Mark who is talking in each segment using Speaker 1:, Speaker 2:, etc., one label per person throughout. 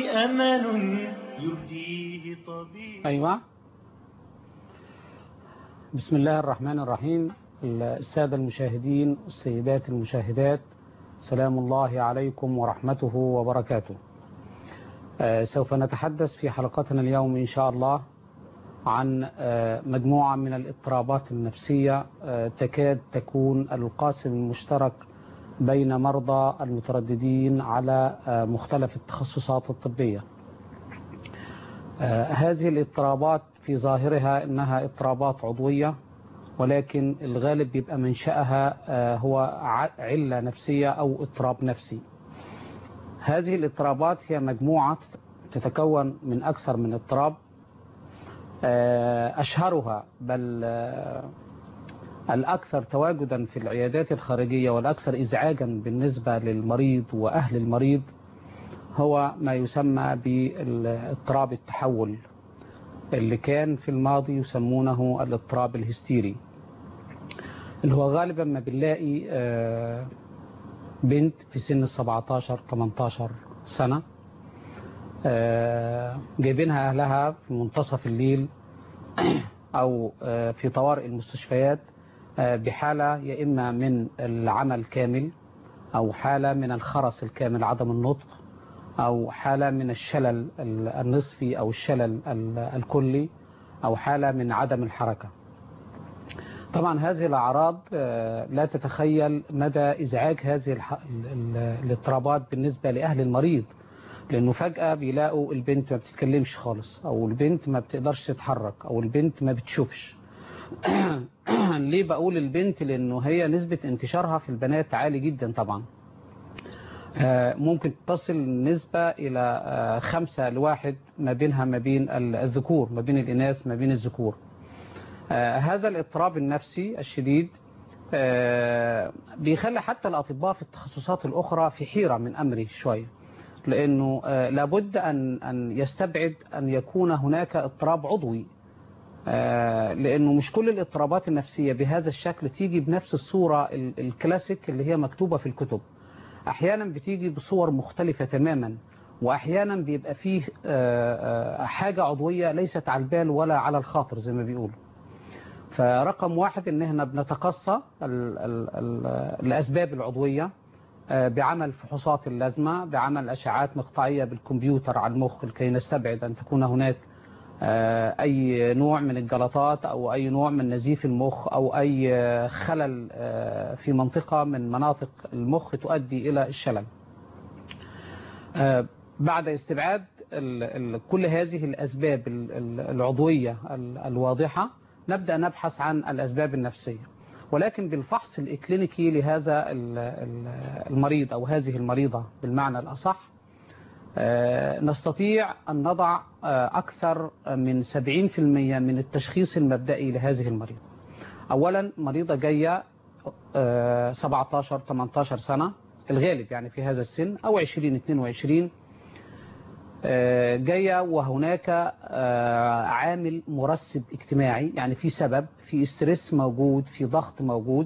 Speaker 1: أمل يهديه طبيب
Speaker 2: أيوة بسم الله الرحمن الرحيم السادة المشاهدين والسيدات المشاهدات سلام الله عليكم ورحمته وبركاته آه، سوف نتحدث في حلقتنا اليوم إن شاء الله عن آه، مجموعة من الاضطرابات النفسية آه، تكاد تكون القاسم المشترك بين مرضى المترددين على آه، مختلف التخصصات الطبية آه، هذه الاضطرابات في ظاهرها انها اضطرابات عضوية ولكن الغالب بيبقى منشأها آه، هو ع- علة نفسية او اضطراب نفسي هذه الاضطرابات هي مجموعة تتكون من اكثر من اضطراب آه، اشهرها بل آه، الأكثر تواجدا في العيادات الخارجية والأكثر إزعاجا بالنسبة للمريض وأهل المريض هو ما يسمى باضطراب التحول اللي كان في الماضي يسمونه الاضطراب الهستيري اللي هو غالبا ما بنلاقي آه، بنت في سن 17 18 سنة آه، جايبينها أهلها في منتصف الليل أو آه، في طوارئ المستشفيات آه، بحالة يا إما من العمل كامل أو حالة من الخرس الكامل عدم النطق أو حالة من الشلل ال- النصفي أو الشلل ال- الكلي أو حالة من عدم الحركة طبعا هذه الأعراض آه، لا تتخيل مدى إزعاج هذه الح- ال- ال- الاضطرابات بالنسبة لأهل المريض لأنه فجأة بيلاقوا البنت ما بتتكلمش خالص أو البنت ما بتقدرش تتحرك أو البنت ما بتشوفش ليه بقول البنت لأنه هي نسبة انتشارها في البنات عالي جدا طبعا آه، ممكن تصل النسبة إلى آه، خمسة لواحد ما بينها ما بين ال- الذكور ما بين الإناث ما بين الذكور آه، هذا الاضطراب النفسي الشديد آه، بيخلي حتى الأطباء في التخصصات الأخرى في حيرة من أمره شوية لأنه آه، لابد أن أن يستبعد أن يكون هناك اضطراب عضوي آه، لأنه مش كل الاضطرابات النفسية بهذا الشكل تيجي بنفس الصورة ال- الكلاسيك اللي هي مكتوبة في الكتب أحيانا بتيجي بصور مختلفة تماما وأحيانا بيبقى فيه آه، آه، حاجة عضوية ليست على البال ولا على الخاطر زي ما بيقولوا فرقم واحد ان احنا بنتقصى ال ال ال الاسباب العضويه آه، بعمل فحوصات اللازمه بعمل اشعات مقطعيه بالكمبيوتر على المخ لكي نستبعد ان تكون هناك آه، اي نوع من الجلطات او اي نوع من نزيف المخ او اي آه، خلل آه، في منطقه من مناطق المخ تؤدي الى الشلل آه، بعد استبعاد ال ال كل هذه الأسباب ال- ال- العضوية ال- الواضحة نبدأ نبحث عن الأسباب النفسية ولكن بالفحص الإكلينيكي لهذا ال- ال- المريض أو هذه المريضة بالمعنى الأصح آه، نستطيع أن نضع آه، أكثر من 70% من التشخيص المبدئي لهذه المريضة أولا مريضة جاية آه، 17 18 سنة الغالب يعني في هذا السن أو 20 22 آه، جاية وهناك آه، عامل مرسب اجتماعي يعني في سبب في استرس موجود في ضغط موجود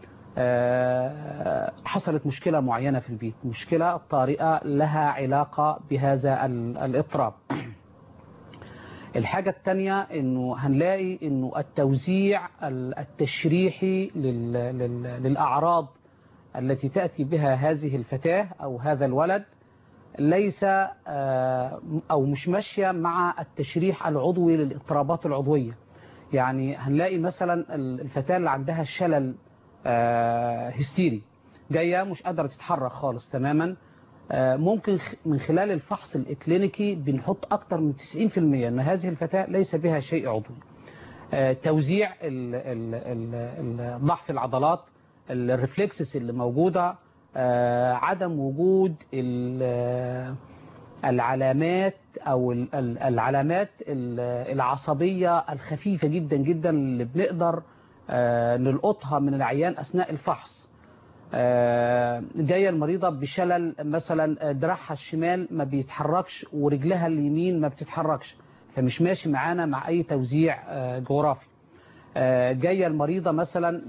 Speaker 2: آه، حصلت مشكلة معينة في البيت مشكلة طارئة لها علاقة بهذا ال- الاضطراب الحاجة الثانية انه هنلاقي انه التوزيع ال- التشريحي لل- لل- للأعراض التي تأتي بها هذه الفتاة أو هذا الولد ليس آه، أو مش ماشية مع التشريح العضوي للاضطرابات العضوية يعني هنلاقي مثلا الفتاة اللي عندها شلل آه، هستيري جاية مش قادرة تتحرك خالص تماما آه، ممكن خ- من خلال الفحص الإكلينيكي بنحط أكتر من 90% أن هذه الفتاة ليس بها شيء عضوي آه، توزيع ال- ال- ال- ال- ضعف العضلات الريفلكسس اللي موجودة آه، عدم وجود ال- العلامات أو ال- ال- العلامات ال- العصبية الخفيفة جدا جدا اللي بنقدر آه، نلقطها من العيان أثناء الفحص آه، جاية المريضة بشلل مثلا دراعها الشمال ما بيتحركش ورجلها اليمين ما بتتحركش فمش ماشي معانا مع أي توزيع آه، جغرافي آه، جاية المريضة مثلا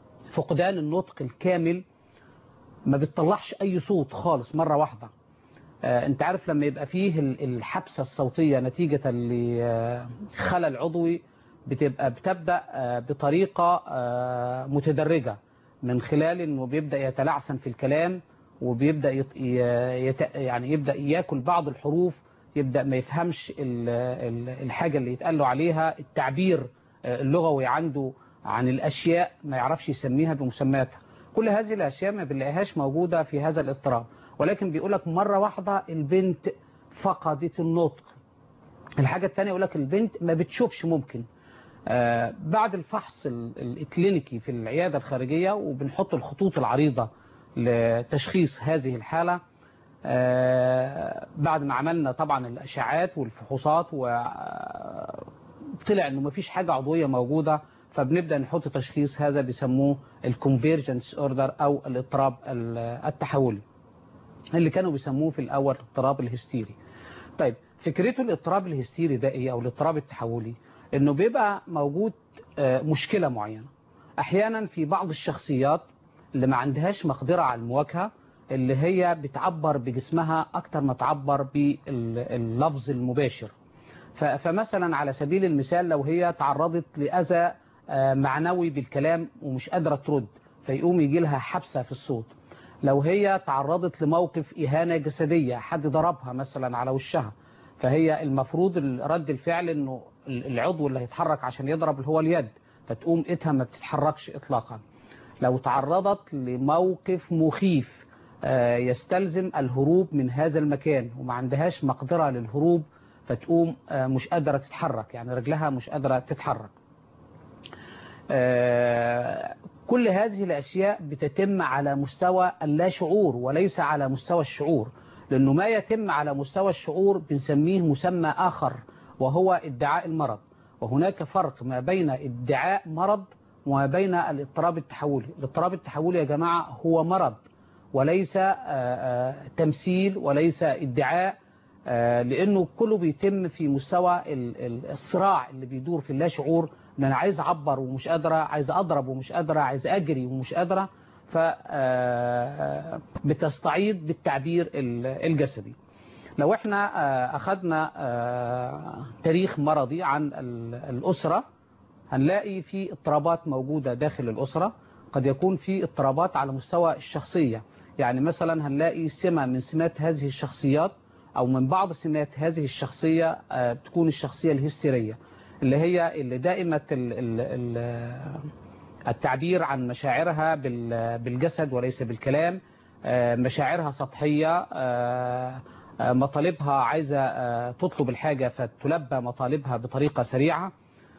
Speaker 2: بفقدان النطق الكامل ما بتطلعش أي صوت خالص مرة واحدة آه، انت عارف لما يبقى فيه ال- الحبسة الصوتية نتيجة لخلل عضوي بتبقى بتبدأ آه، بطريقة آه، متدرجة من خلال انه بيبدأ يتلعثم في الكلام وبيبدأ يت... ي- يت... يعني يبدأ ياكل بعض الحروف يبدأ ما يفهمش ال... ال- الحاجة اللي يتقال له عليها التعبير آه، اللغوي عنده عن الأشياء ما يعرفش يسميها بمسمياتها كل هذه الأشياء ما بنلاقيهاش موجودة في هذا الاضطراب ولكن بيقولك مرة واحدة البنت فقدت النطق الحاجة الثانية يقولك البنت ما بتشوفش ممكن آه، بعد الفحص ال- ال- الكلينيكي في العيادة الخارجية وبنحط الخطوط العريضة لتشخيص هذه الحالة آه، بعد ما عملنا طبعا الأشعات والفحوصات وطلع انه مفيش حاجة عضوية موجودة فبنبدأ نحط تشخيص هذا بيسموه الكونفيرجنس اوردر او الاضطراب ال- التحولي اللي كانوا بيسموه في الاول الاضطراب الهستيري طيب فكرته الاضطراب الهستيري ده ايه او الاضطراب التحولي انه بيبقى موجود آه، مشكلة معينة احيانا في بعض الشخصيات اللي ما عندهاش مقدرة على المواجهة اللي هي بتعبر بجسمها اكتر ما تعبر باللفظ المباشر ف- فمثلا على سبيل المثال لو هي تعرضت لأذى آه، معنوي بالكلام ومش قادرة ترد فيقوم يجي لها حبسة في الصوت لو هي تعرضت لموقف إهانة جسدية حد ضربها مثلا على وشها فهي المفروض ال- رد الفعل انه ال- العضو اللي هيتحرك عشان يضرب اللي هو اليد فتقوم ايدها ما بتتحركش اطلاقا لو تعرضت لموقف مخيف آه، يستلزم الهروب من هذا المكان وما عندهاش مقدرة للهروب فتقوم آه، مش قادرة تتحرك يعني رجلها مش قادرة تتحرك آه، كل هذه الأشياء بتتم على مستوى اللا شعور وليس على مستوى الشعور لأنه ما يتم على مستوى الشعور بنسميه مسمى آخر وهو ادعاء المرض وهناك فرق ما بين ادعاء مرض وما بين الاضطراب التحولي الاضطراب التحولي يا جماعة هو مرض وليس آه، آه، تمثيل وليس ادعاء آه، لانه كله بيتم في مستوى ال- ال- الصراع اللي بيدور في اللاشعور ان انا عايز اعبر ومش قادره عايز اضرب ومش قادره عايز اجري ومش قادره ف آه، بتستعيض بالتعبير ال- الجسدي لو احنا آه، اخذنا آه، تاريخ مرضي عن ال- الاسره هنلاقي في اضطرابات موجوده داخل الاسره قد يكون في اضطرابات على مستوى الشخصيه يعني مثلا هنلاقي سمه من سمات هذه الشخصيات او من بعض سمات هذه الشخصيه آه، بتكون الشخصيه الهستيريه اللي هي اللي دائمه ال ال ال التعبير عن مشاعرها بال- بالجسد وليس بالكلام آه، مشاعرها سطحيه آه، آه، مطالبها عايزه آه، تطلب الحاجه فتلبى مطالبها بطريقه سريعه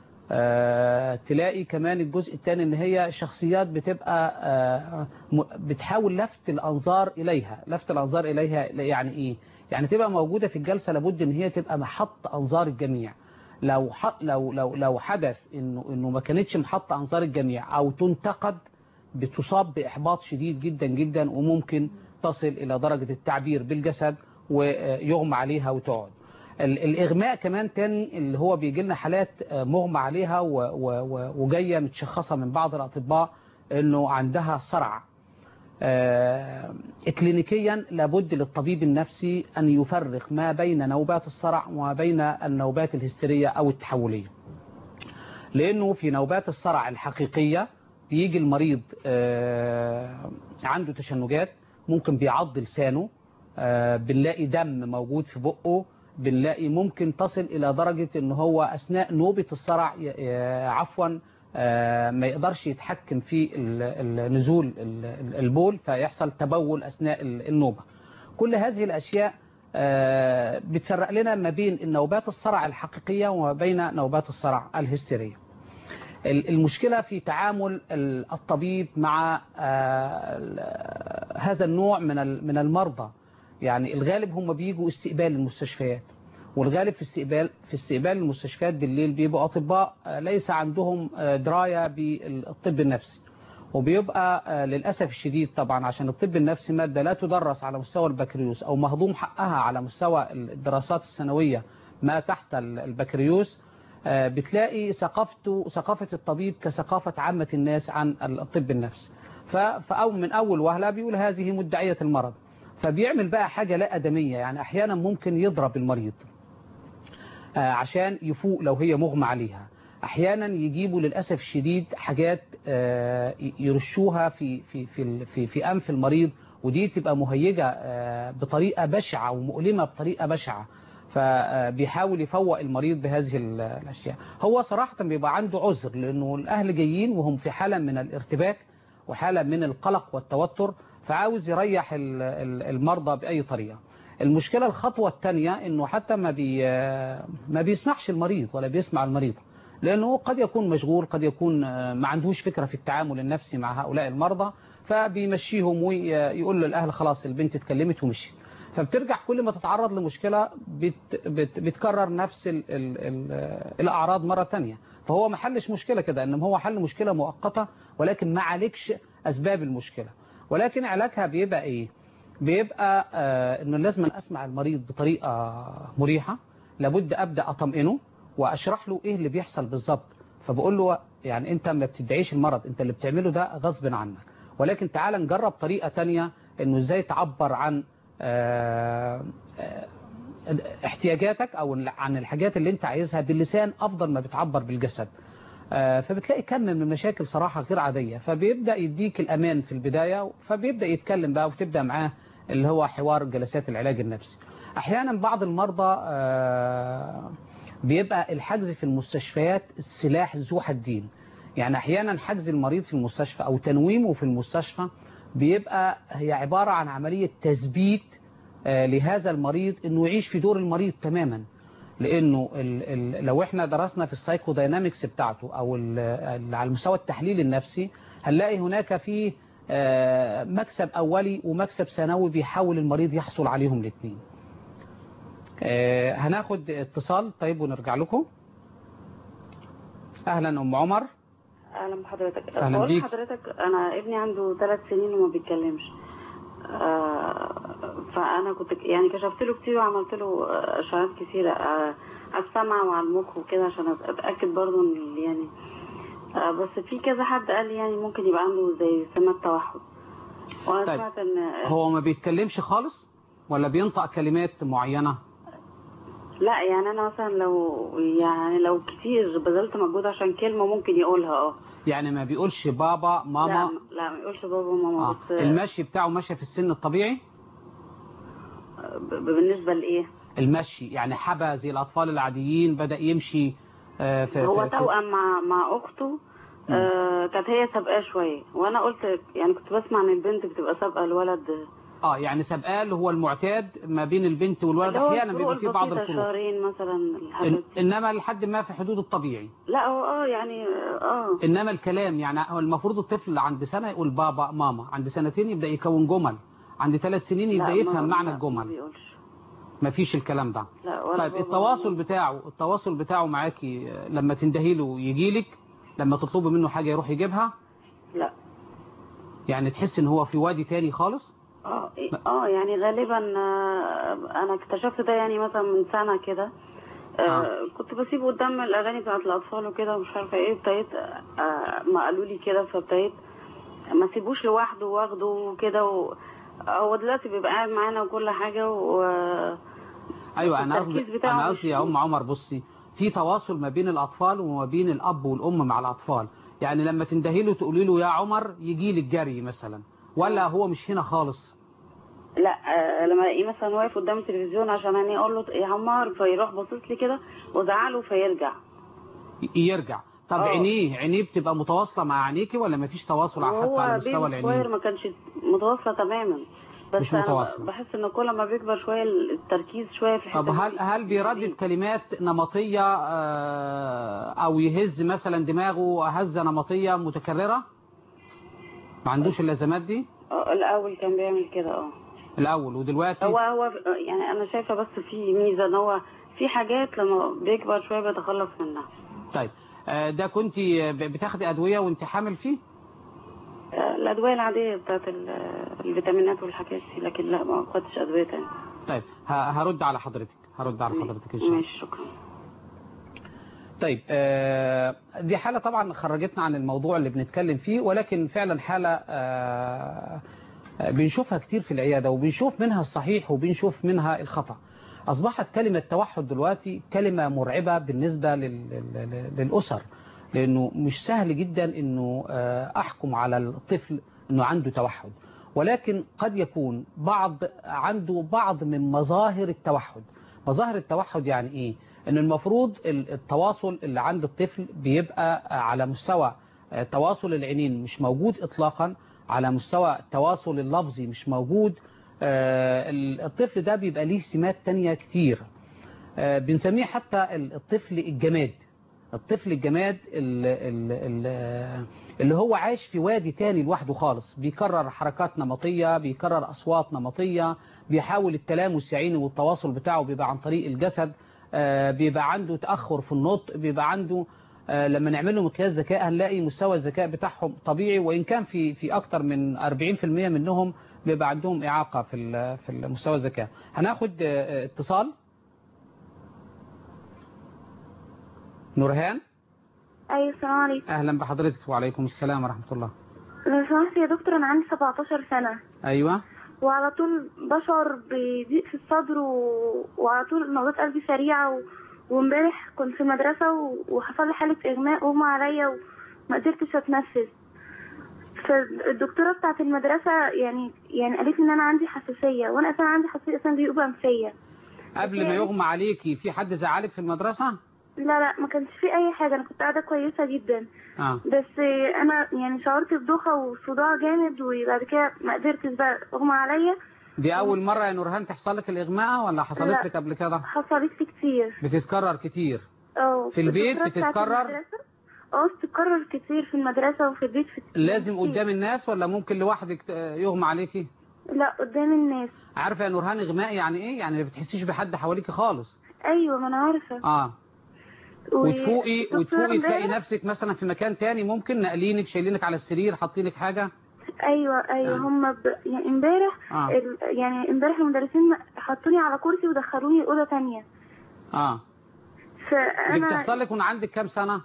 Speaker 2: آه، تلاقي كمان الجزء الثاني ان هي شخصيات بتبقى آه، م- بتحاول لفت الانظار اليها لفت الانظار اليها يعني ايه يعني تبقى موجوده في الجلسه لابد ان هي تبقى محط انظار الجميع لو ح- لو لو لو حدث انه انه ما كانتش محط انظار الجميع او تنتقد بتصاب باحباط شديد جدا جدا وممكن تصل الى درجه التعبير بالجسد ويغمى عليها وتقعد ال- الإغماء كمان تاني اللي هو بيجي لنا حالات آه، مغمى عليها و- و- و- وجاية متشخصة من بعض الأطباء إنه عندها صرع آه، كلينيكيا لابد للطبيب النفسي أن يفرق ما بين نوبات الصرع وما بين النوبات الهستيرية أو التحولية لأنه في نوبات الصرع الحقيقية بيجي المريض آه، عنده تشنجات ممكن بيعض لسانه آه، بنلاقي دم موجود في بقه بنلاقي ممكن تصل إلى درجة ان هو أثناء نوبة الصرع ي- ي- عفوا آه، ما يقدرش يتحكم في ال- ال- نزول ال- ال- البول فيحصل تبول أثناء ال- النوبة كل هذه الأشياء آه، بتفرق لنا ما بين النوبات الصرع الحقيقية وما بين نوبات الصرع الهستيرية ال- المشكلة في تعامل ال- الطبيب مع آه، ال- هذا النوع من ال- من المرضى يعني الغالب هم بيجوا استقبال المستشفيات والغالب في استقبال في استقبال المستشفيات بالليل بيبقوا اطباء آه، ليس عندهم آه، درايه بالطب النفسي وبيبقى آه، للاسف الشديد طبعا عشان الطب النفسي ماده لا تدرس على مستوى البكالوريوس او مهضوم حقها على مستوى الدراسات السنويه ما تحت ال- البكالوريوس آه، بتلاقي ثقافته ثقافه الطبيب كثقافه عامه الناس عن الطب النفسي ف- فأو من اول وهله بيقول هذه مدعيه المرض فبيعمل بقى حاجة لا أدمية يعني أحيانا ممكن يضرب المريض آه، عشان يفوق لو هي مغمى عليها احيانا يجيبوا للاسف الشديد حاجات آه، يرشوها في في في في, في انف المريض ودي تبقى مهيجه آه، بطريقه بشعه ومؤلمه بطريقه بشعه فبيحاول يفوق المريض بهذه ال- الاشياء هو صراحه بيبقى عنده عذر لانه الاهل جايين وهم في حاله من الارتباك وحاله من القلق والتوتر فعاوز يريح ال- ال- المرضى باي طريقه المشكله الخطوه الثانيه انه حتى ما بي ما بيسمعش المريض ولا بيسمع المريض لانه قد يكون مشغول قد يكون آه، ما عندوش فكره في التعامل النفسي مع هؤلاء المرضى فبيمشيهم ويقول للاهل خلاص البنت اتكلمت ومشي فبترجع كل ما تتعرض لمشكله بت بت بتكرر نفس ال ال ال الاعراض مره تانية فهو ما حلش مشكله كده انما هو حل مشكله مؤقته ولكن ما عالجش اسباب المشكله ولكن علاجها بيبقى ايه بيبقى آه انه لازم اسمع المريض بطريقه مريحه لابد ابدا اطمئنه واشرح له ايه اللي بيحصل بالظبط فبقول له يعني انت ما بتدعيش المرض انت اللي بتعمله ده غصب عنك ولكن تعال نجرب طريقه تانية انه ازاي تعبر عن آه، آه، احتياجاتك او عن الحاجات اللي انت عايزها باللسان افضل ما بتعبر بالجسد آه، فبتلاقي كم من المشاكل صراحة غير عادية فبيبدأ يديك الأمان في البداية فبيبدأ يتكلم بقى وتبدأ معاه اللي هو حوار جلسات العلاج النفسي أحيانا بعض المرضى آه، بيبقى الحجز في المستشفيات سلاح ذو حدين يعني أحيانا حجز المريض في المستشفى أو تنويمه في المستشفى بيبقى هي عبارة عن عملية تثبيت آه، لهذا المريض انه يعيش في دور المريض تماما لانه ال ال لو احنا درسنا في السايكو داينامكس بتاعته او ال ال على المستوى التحليل النفسي هنلاقي هناك في آه، مكسب اولي ومكسب ثانوي بيحاول المريض يحصل عليهم الاثنين هناخد اتصال طيب ونرجع لكم اهلا ام عمر
Speaker 3: اهلا بحضرتك
Speaker 2: أهلا
Speaker 3: بقول
Speaker 2: بيك.
Speaker 3: لحضرتك انا ابني عنده ثلاث سنين وما بيتكلمش آه، فانا كنت يعني كشفت له كتير وعملت له اشعاعات كتيره آه، على السمع وعلى المخ وكده عشان اتاكد برضه ان ال- يعني آه، بس في كذا حد قال لي يعني ممكن يبقى عنده زي سمات توحد وانا
Speaker 2: طيب.
Speaker 3: سمعت ان
Speaker 2: هو ما بيتكلمش خالص ولا بينطق كلمات معينة
Speaker 3: لا يعني انا مثلا لو يعني لو كتير بذلت مجهود عشان كلمه ممكن يقولها اه
Speaker 2: يعني ما بيقولش بابا
Speaker 3: لا
Speaker 2: ماما
Speaker 3: لا ما يقولش بابا وماما
Speaker 2: آه.
Speaker 3: بس
Speaker 2: المشي بتاعه ماشي في السن الطبيعي
Speaker 3: ب- بالنسبه لايه
Speaker 2: المشي يعني حبى زي الأطفال العاديين بدأ يمشي آه، في
Speaker 3: هو
Speaker 2: في- في-
Speaker 3: توأم مع مع اخته آه كانت هي سابقاه شويه وانا قلت يعني كنت بسمع ان البنت بتبقى سابقه الولد
Speaker 2: اه يعني سبقاه اللي هو المعتاد ما بين البنت والولد
Speaker 3: اللي هو
Speaker 2: احيانا
Speaker 3: الفروق
Speaker 2: بيبقى في بعض
Speaker 3: البسيطة،
Speaker 2: الفروق
Speaker 3: شهرين مثلا الحاجات
Speaker 2: إن
Speaker 3: دي.
Speaker 2: انما لحد ما في حدود الطبيعي
Speaker 3: لا هو اه يعني اه
Speaker 2: انما الكلام يعني هو المفروض الطفل عند سنة يقول بابا ماما عند سنتين يبدأ يكون جمل عند ثلاث سنين
Speaker 3: لا،
Speaker 2: يبدأ
Speaker 3: ما-
Speaker 2: يفهم معنى
Speaker 3: لا، ما
Speaker 2: الجمل
Speaker 3: بيقولش
Speaker 2: ما فيش الكلام ده
Speaker 3: لا ولا
Speaker 2: طيب
Speaker 3: بابا
Speaker 2: التواصل
Speaker 3: ولا
Speaker 2: بتاعه التواصل بتاعه معاكي آه، لما تندهي له يجي لك لما تطلبي منه حاجة يروح يجيبها
Speaker 3: لا
Speaker 2: يعني تحس ان هو في وادي تاني خالص
Speaker 3: اه إيه، اه يعني غالبا آه، انا اكتشفت ده يعني مثلا من سنه كده آه
Speaker 2: آه.
Speaker 3: كنت بسيبه قدام الاغاني بتاعت الاطفال وكده ومش عارفه ايه ابتديت آه ما قالوا لي كده فابتديت ما سيبوش لوحده واخده وكده و... هو دلوقتي بيبقى قاعد معانا وكل حاجه و
Speaker 2: ايوه
Speaker 3: بس
Speaker 2: انا
Speaker 3: التركيز
Speaker 2: قصدي
Speaker 3: بتاعه
Speaker 2: انا
Speaker 3: مش-
Speaker 2: قصدي يا ام عمر بصي في تواصل ما بين الاطفال وما بين الاب والام مع الاطفال يعني لما تندهي له تقولي له يا عمر يجي لك جري مثلا ولا هو مش هنا خالص
Speaker 3: لا آه لما الاقيه مثلا واقف قدام التلفزيون عشان يعني اقول له يا عمار فيروح باصص لي كده وازعله فيرجع
Speaker 2: ي- يرجع طب
Speaker 3: آه.
Speaker 2: عينيه عينيه بتبقى متواصله مع عينيكي ولا ما فيش تواصل حتى على
Speaker 3: وهو
Speaker 2: مستوى
Speaker 3: بيبي صغير
Speaker 2: العينين
Speaker 3: ما كانش متواصله تماما بس
Speaker 2: مش
Speaker 3: انا
Speaker 2: متواصلة.
Speaker 3: بحس ان كل ما بيكبر شويه التركيز شويه في الحته
Speaker 2: طب هل
Speaker 3: دي.
Speaker 2: هل بيردد كلمات نمطيه آه، او يهز مثلا دماغه هزه نمطيه متكرره ما عندوش اللازمات دي
Speaker 3: آه، الاول كان بيعمل كده اه
Speaker 2: الاول ودلوقتي
Speaker 3: هو هو يعني انا شايفه بس في ميزه ان هو في حاجات لما بيكبر شويه بيتخلص منها
Speaker 2: طيب آه، ده كنت بتاخدي ادويه وانت حامل فيه
Speaker 3: آه، الادويه العاديه بتاعت ال- الفيتامينات والحاجات دي لكن لا ما خدتش ادويه تاني
Speaker 2: طيب ه- هرد على حضرتك هرد على حضرتك ان شاء الله
Speaker 3: ماشي شكرا
Speaker 2: طيب آه، دي حالة طبعا خرجتنا عن الموضوع اللي بنتكلم فيه ولكن فعلا حالة آه، بنشوفها كتير في العيادة وبنشوف منها الصحيح وبنشوف منها الخطأ أصبحت كلمة توحد دلوقتي كلمة مرعبة بالنسبة لل- لل- للأسر لأنه مش سهل جدا أنه آه، أحكم على الطفل أنه عنده توحد ولكن قد يكون بعض عنده بعض من مظاهر التوحد مظاهر التوحد يعني إيه؟ أن المفروض ال- التواصل اللي عند الطفل بيبقى على مستوى آه، تواصل العينين مش موجود إطلاقا على مستوى التواصل اللفظي مش موجود آه، الطفل ده بيبقى ليه سمات تانية كتير آه، بنسميه حتى ال- الطفل الجماد الطفل الجماد ال- ال- ال- اللي هو عايش في وادي تاني لوحده خالص بيكرر حركات نمطية بيكرر أصوات نمطية بيحاول التلامس عيني والتواصل بتاعه بيبقى عن طريق الجسد آه، بيبقى عنده تأخر في النطق بيبقى عنده آه، لما نعمل له مقياس ذكاء هنلاقي مستوى الذكاء بتاعهم طبيعي وإن كان في في أكتر من 40% منهم بيبقى عندهم إعاقة في ال- في مستوى الذكاء هناخد آه، آه، اتصال نورهان
Speaker 4: ايوه السلام عليكم
Speaker 2: أهلا بحضرتك وعليكم السلام ورحمة الله
Speaker 4: لو سمحت يا دكتور انا عندي 17 سنه
Speaker 2: أيوة
Speaker 4: وعلى طول بشعر بضيق في الصدر و... وعلى طول نبضات قلبي سريعه و... وامبارح كنت في المدرسه و... وحصل لي حاله اغماء اغمى عليا وما قدرتش اتنفس فالدكتوره بتاعت المدرسه يعني يعني قالت لي ان انا عندي حساسيه وانا اصلا عندي حساسيه اصلا جيوب انفيه
Speaker 2: قبل ما يغمى عليكي في حد زعلك في المدرسة
Speaker 4: لا لا ما كانش في اي حاجه انا كنت قاعده كويسه جدا
Speaker 2: آه.
Speaker 4: بس انا يعني شعرت بدوخه وصداع جامد وبعد كده ما قدرتش بقى اغمى عليا
Speaker 2: دي أول مرة يا نورهان تحصل لك الإغماء ولا حصلت
Speaker 4: لا.
Speaker 2: لك قبل كده
Speaker 4: حصلت لي كتير
Speaker 2: بتتكرر كتير
Speaker 4: اه
Speaker 2: في البيت
Speaker 4: الدكتورة بتاعت
Speaker 2: بتتكرر؟
Speaker 4: المدرسة- اه بتتكرر كتير في المدرسة وفي البيت في
Speaker 2: لازم
Speaker 4: كتير.
Speaker 2: قدام الناس ولا ممكن لوحدك ت- يغمى عليكي
Speaker 4: لا قدام الناس
Speaker 2: عارفة يا نورهان إغماء يعني إيه يعني ما بتحسيش بحد حواليكي خالص
Speaker 4: ايوه ما انا عارفة
Speaker 2: آه
Speaker 4: و-
Speaker 2: وتفوقي
Speaker 4: الدكتورة
Speaker 2: وتفوقي تلاقي
Speaker 4: امبارح-
Speaker 2: نفسك مثلا في مكان تاني ممكن ناقلينك شايلينك على السرير حاطينك حاجة
Speaker 4: ايوه ايوه
Speaker 2: آه.
Speaker 4: هم ب... يعني امبارح
Speaker 2: آه.
Speaker 4: ال... يعني امبارح المدرسين حطوني على كرسي ودخلوني اوضه تانية
Speaker 2: اه دي
Speaker 4: فانا
Speaker 2: بتحصل لك وأنا عندك كام سنة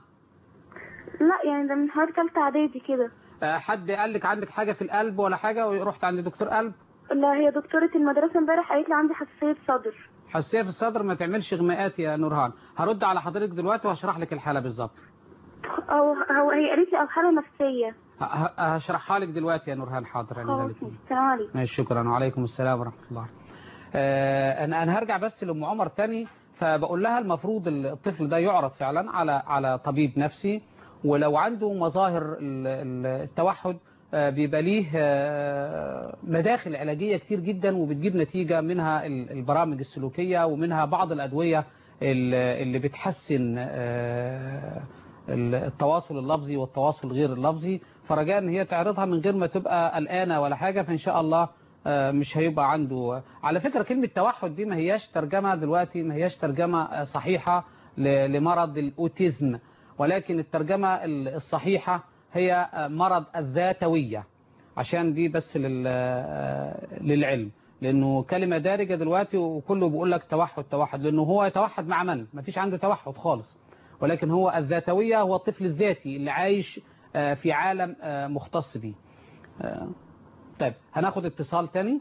Speaker 4: لا يعني ده من حوالي تالتة اعدادي كده
Speaker 2: آه حد قال لك عندك حاجة في القلب ولا حاجة ورحت عند دكتور قلب
Speaker 4: لا هي دكتورة المدرسة امبارح قالت لي عندي حساسية صدر
Speaker 2: حساسية في الصدر ما تعملش إغماءات يا نورهان هرد على حضرتك دلوقتي وهشرح لك الحالة بالظبط
Speaker 4: او هو هي قالت لي او حالة نفسية
Speaker 2: ه- ه- هشرحها لك دلوقتي يا نورهان حاضر يعني
Speaker 4: خلاص
Speaker 2: ذلك
Speaker 4: السلام عليكم
Speaker 2: ماشي شكرا وعليكم السلام ورحمة الله آه، انا انا هرجع بس لام عمر تاني فبقول لها المفروض الطفل ده يعرض فعلا على على طبيب نفسي ولو عنده مظاهر ال- ال- التوحد آه، بيبقى ليه آه، مداخل علاجية كتير جدا وبتجيب نتيجة منها ال- البرامج السلوكية ومنها بعض الأدوية ال- اللي بتحسن آه، ال- التواصل اللفظي والتواصل غير اللفظي فرجاء ان هي تعرضها من غير ما تبقى قلقانه ولا حاجه فان شاء الله آه، مش هيبقى عنده على فكره كلمه توحد دي ما هياش ترجمه دلوقتي ما هياش ترجمه آه، صحيحه ل- لمرض الاوتيزم ولكن الترجمه ال- الصحيحه هي آه، مرض الذاتويه عشان دي بس لل- آه، للعلم لانه كلمه دارجه دلوقتي وكله بيقول لك توحد توحد لانه هو يتوحد مع من ما فيش عنده توحد خالص ولكن هو الذاتوية هو الطفل الذاتي اللي عايش آه، في عالم آه، مختص بيه آه، طيب هناخد اتصال تاني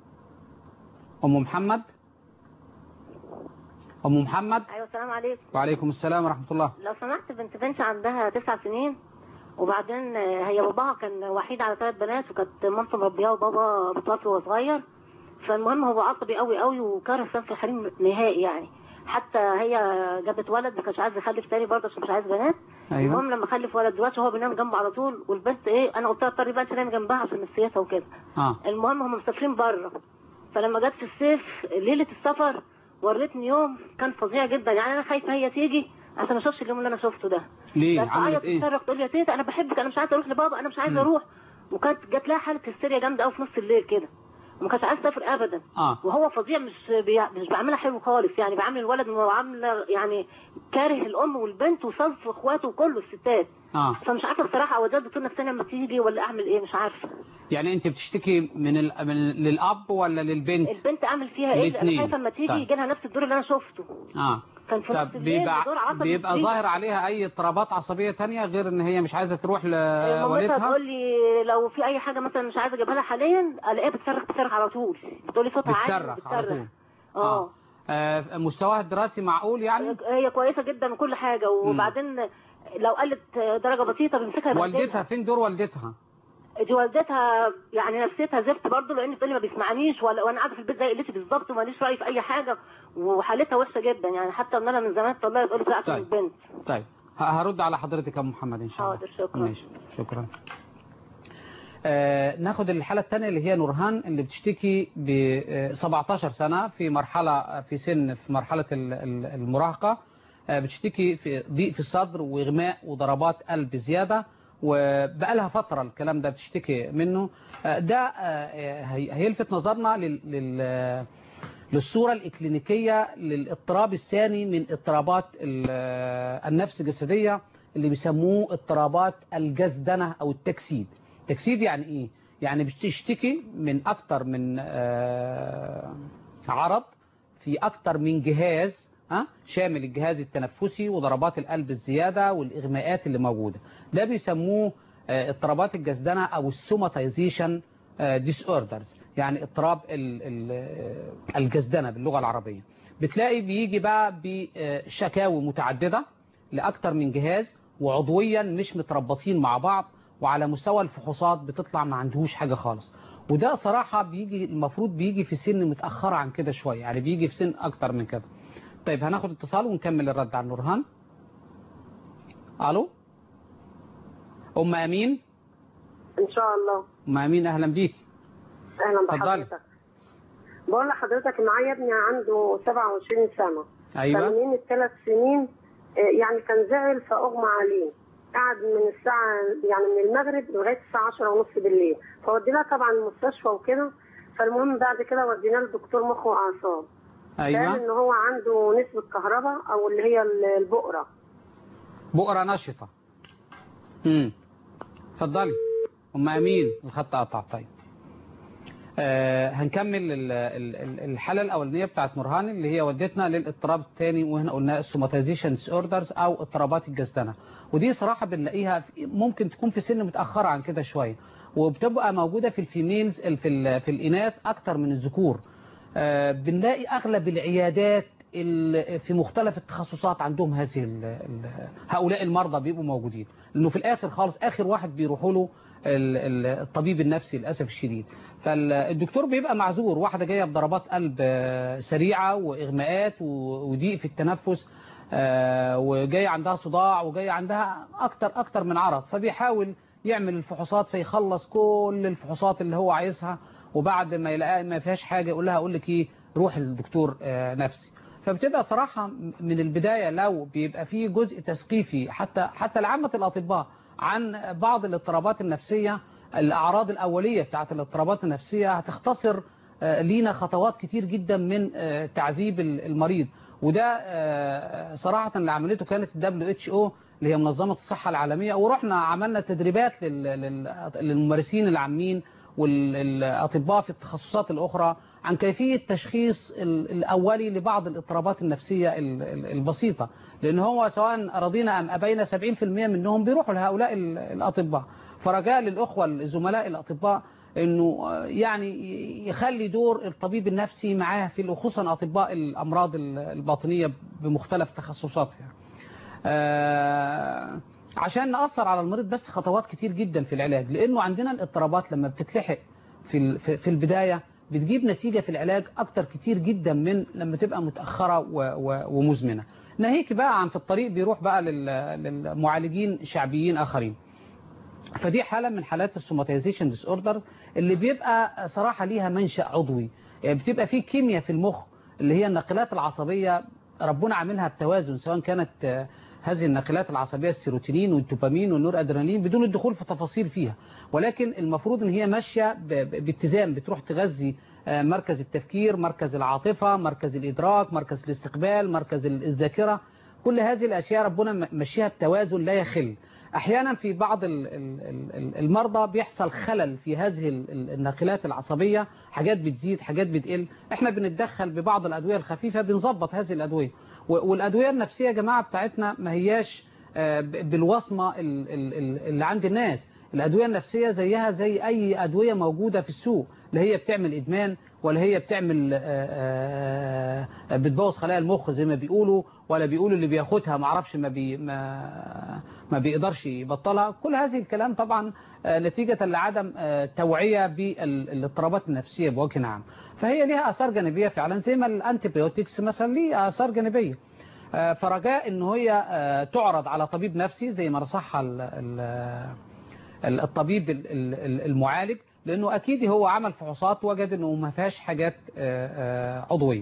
Speaker 2: أم محمد أم محمد
Speaker 5: ايوه السلام عليكم
Speaker 2: وعليكم السلام ورحمة الله
Speaker 5: لو سمحت بنت بنتي عندها تسع سنين وبعدين آه، هي باباها كان وحيد على ثلاث بنات وكانت مامته مربياه وبابا متوفي وهو صغير فالمهم هو عصبي قوي قوي وكره صنف الحريم نهائي يعني حتى هي جابت ولد ما كانش عايز يخلف تاني برضه عشان مش عايز بنات
Speaker 2: أيوة
Speaker 5: المهم لما خلف ولد دلوقتي هو بينام جنبه على طول والبنت ايه انا قلت لها اضطري بقى تنام جنبها عشان نفسيتها وكده
Speaker 2: آه
Speaker 5: المهم هم مسافرين بره فلما جت في الصيف ليله السفر وريتني يوم كان فظيع جدا يعني انا خايفه هي تيجي عشان ما اشوفش اليوم اللي انا شفته ده
Speaker 2: ليه
Speaker 5: بس
Speaker 2: عملت
Speaker 5: تعيط
Speaker 2: إيه
Speaker 5: تصرخ تقول لي يا تيتا انا بحبك انا مش عايزه اروح لبابا انا مش عايزه
Speaker 2: مم.
Speaker 5: اروح وكانت جات لها حاله هستيريا جامده قوي في نص الليل كده وما كانش عايز تسافر ابدا
Speaker 2: آه
Speaker 5: وهو فظيع مش بي... مش بيعملها حلو خالص يعني بيعامل الولد معامله يعني كاره الام والبنت وصنف اخواته وكله الستات
Speaker 2: آه
Speaker 5: فمش عارفه بصراحه اوديها الدكتور نفساني لما تيجي ولا اعمل ايه مش عارفه
Speaker 2: يعني أنت بتشتكي من, ال... من للأب ولا للبنت
Speaker 5: البنت اعمل فيها ايه انا
Speaker 2: الاتنين.
Speaker 5: خايفه اما تيجي
Speaker 2: طيب.
Speaker 5: يجي لها نفس الدور اللي انا شفته
Speaker 2: آه
Speaker 5: كان في نص
Speaker 2: طب
Speaker 5: الليل
Speaker 2: بيبقى
Speaker 5: دور عصبي
Speaker 2: بيبقى
Speaker 5: شديد.
Speaker 2: ظاهر عليها اي اضطرابات عصبيه تانية غير ان هي مش عايزه تروح
Speaker 5: مامتها
Speaker 2: لوالدها
Speaker 5: تقول لي لو في اي حاجه مثلا مش عايزه اجيبها لها حاليا الاقيها بتصرخ بتصرخ على طول بتقول لي صوتها عالي
Speaker 2: بتصرخ على طول
Speaker 5: اه
Speaker 2: آه، مستواها الدراسي معقول يعني
Speaker 5: هي كويسه جدا وكل حاجه وبعدين لو قلت درجه بسيطه بنمسكها
Speaker 2: والدتها
Speaker 5: يبهدلها.
Speaker 2: فين دور والدتها
Speaker 5: دي والدتها يعني نفسيتها زفت برضه لان بتقول لي ما بيسمعنيش ولا وانا قاعده في البيت زي قلتي بالظبط وماليش راي في اي حاجه وحالتها وحشه جدا يعني حتى ان انا من زمان والله تقول لي طلعت من
Speaker 2: طيب.
Speaker 5: البنت
Speaker 2: طيب ه- هرد على حضرتك يا أم محمد ان شاء الله
Speaker 5: حاضر شكرا
Speaker 2: ماشي شكرا آه ناخد الحالة الثانية اللي هي نورهان اللي بتشتكي ب آه، 17 سنة في مرحلة في سن في مرحلة ال- ال- المراهقة آه بتشتكي في ضيق في الصدر وإغماء وضربات قلب زيادة وبقالها فترة الكلام ده بتشتكي منه آه ده آه، هي- هيلفت نظرنا لل, لل للصورة الإكلينيكية للاضطراب الثاني من اضطرابات ال- النفس الجسدية اللي بيسموه اضطرابات الجزدنة أو التجسيد تجسيد يعني إيه؟ يعني بتشتكي من أكتر من آه، عرض في أكتر من جهاز ها شامل الجهاز التنفسي وضربات القلب الزيادة والإغماءات اللي موجودة ده بيسموه آه، اضطرابات الجسدنة أو السوماتيزيشن ديس اوردرز يعني اضطراب ال- ال- الجسدنة باللغة العربية بتلاقي بيجي بقى بشكاوي متعددة لأكتر من جهاز وعضويا مش متربطين مع بعض وعلى مستوى الفحوصات بتطلع ما عندهوش حاجة خالص وده صراحة بيجي المفروض بيجي في سن متأخرة عن كده شوية يعني بيجي في سن أكتر من كده طيب هناخد اتصال ونكمل الرد على نورهان ألو أم أمين
Speaker 6: ان شاء الله
Speaker 2: أم أمين أهلا بيكي
Speaker 6: اهلا
Speaker 2: اتفضلي.
Speaker 6: بحضرتك بقول لحضرتك معايا ابني عنده 27 سنه
Speaker 2: أيوة
Speaker 6: فمن الثلاث سنين آه، يعني كان زعل فاغمى عليه قعد من الساعه يعني من المغرب لغايه الساعه 10 ونص بالليل فوديناه طبعا المستشفى وكده فالمهم بعد كده وديناه لدكتور مخ واعصاب قال
Speaker 2: أيوة
Speaker 6: ان هو عنده نسبه كهرباء او اللي هي البقره
Speaker 2: بؤرة نشطة امم اتفضلي أم أمين الخط قطع طيب آه هنكمل ال- ال- ال- الحالة الأولانية بتاعت نورهان اللي هي ودتنا للاضطراب الثاني وهنا قلنا السوماتيزيشن اوردرز أو اضطرابات الجسدنة ودي صراحة بنلاقيها في- ممكن تكون في سن متأخرة عن كده شوية وبتبقى موجودة في الفيميلز ال- في, ال- في الإناث أكتر من الذكور آه، بنلاقي أغلب العيادات ال- في مختلف التخصصات عندهم هذه ال- ال- هؤلاء المرضى بيبقوا موجودين لأنه في الآخر خالص آخر واحد بيروحوا له ال- ال- الطبيب النفسي للأسف الشديد فالدكتور بيبقى معذور واحدة جاية بضربات قلب آه، سريعة وإغماءات و- وضيق في التنفس آه، وجاي عندها صداع وجاي عندها أكتر أكتر من عرض فبيحاول يعمل الفحوصات فيخلص كل الفحوصات اللي هو عايزها وبعد ما يلاقي ما فيهاش حاجة يقول لها أقول لك إيه روح للدكتور آه، نفسي فبتبقى صراحة من البداية لو بيبقى فيه جزء تثقيفي حتى حتى لعامة الأطباء عن بعض الاضطرابات النفسية الأعراض الأولية بتاعت الاضطرابات النفسية هتختصر آه، لينا خطوات كتير جدا من آه، تعذيب ال- المريض وده آه، صراحة اللي عملته كانت ال WHO اللي هي منظمة الصحة العالمية ورحنا عملنا تدريبات لل- لل- للممارسين العامين والأطباء في التخصصات الأخرى عن كيفية تشخيص ال- الأولي لبعض الاضطرابات النفسية ال- ال- البسيطة لأن هو سواء رضينا أم أبينا 70% منهم بيروحوا لهؤلاء ال- الأطباء فرجاء للأخوة الزملاء الأطباء انه آه، يعني يخلي دور الطبيب النفسي معاه في خصوصا اطباء الامراض الباطنيه بمختلف تخصصاتها آه، عشان نأثر على المريض بس خطوات كتير جدا في العلاج لانه عندنا الاضطرابات لما بتتلحق في ال- في في البدايه بتجيب نتيجه في العلاج اكتر كتير جدا من لما تبقى متاخره و- و- ومزمنه ناهيك بقى عن في الطريق بيروح بقى لل- للمعالجين شعبيين اخرين فدي حالة من حالات السوماتيزيشن ديس اوردرز اللي بيبقى صراحة ليها منشأ عضوي يعني بتبقى فيه كيمياء في المخ اللي هي الناقلات العصبية ربنا عاملها بتوازن سواء كانت آه، هذه الناقلات العصبية السيروتونين والدوبامين والنور ادرينالين بدون الدخول في تفاصيل فيها ولكن المفروض ان هي ماشية ب- ب- باتزان بتروح تغذي آه، مركز التفكير مركز العاطفة مركز الإدراك مركز الاستقبال مركز الذاكرة كل هذه الأشياء ربنا م- مشيها بتوازن لا يخل احيانا في بعض ال- ال- ال- المرضى بيحصل خلل في هذه ال- ال- الناقلات العصبية حاجات بتزيد حاجات بتقل احنا بنتدخل ببعض الادوية الخفيفة بنظبط هذه الادوية و- والادويه النفسيه يا جماعه بتاعتنا ما هياش آه، ب- بالوصمه ال- ال- ال- اللي عند الناس الادويه النفسيه زيها زي اي ادويه موجوده في السوق لا هي بتعمل ادمان ولا هي بتعمل آه، آه، آه، بتبوظ خلايا المخ زي ما بيقولوا ولا بيقولوا اللي بياخدها ما اعرفش ما بي ما ما بيقدرش يبطلها كل هذه الكلام طبعا آه، نتيجة لعدم آه، توعية بالاضطرابات النفسية بوجه عام فهي ليها آثار جانبية فعلا زي ما الانتيبيوتكس مثلا ليه آثار جانبية آه، فرجاء ان هي آه، تعرض على طبيب نفسي زي ما نصحها ال- ال- ال- الطبيب ال- ال- المعالج لانه اكيد هو عمل فحوصات وجد انه ما فيهاش حاجات آه، آه، عضويه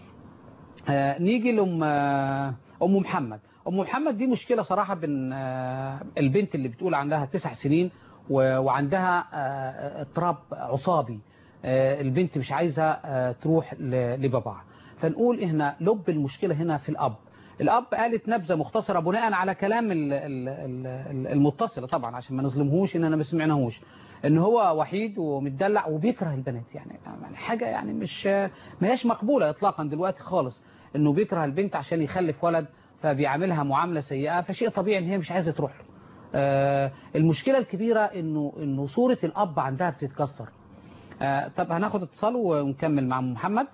Speaker 2: آه، نيجي لام آه، ام محمد ام محمد دي مشكله صراحه بين آه، البنت اللي بتقول عندها تسع سنين و- وعندها آه، اضطراب عصابي آه، البنت مش عايزه آه، تروح ل- لباباها فنقول هنا لب المشكله هنا في الاب الاب قالت نبذه مختصره بناء على كلام ال- ال- ال- المتصله طبعا عشان ما نظلمهوش اننا ما سمعناهوش ان هو وحيد ومتدلع وبيكره البنات يعني يعني حاجه يعني مش ما هياش مقبوله اطلاقا دلوقتي خالص انه بيكره البنت عشان يخلف ولد فبيعاملها معامله سيئه فشيء طبيعي ان هي مش عايزه تروح له آه، المشكله الكبيره انه انه صوره الاب عندها بتتكسر آه، طب هناخد اتصال ونكمل مع أم محمد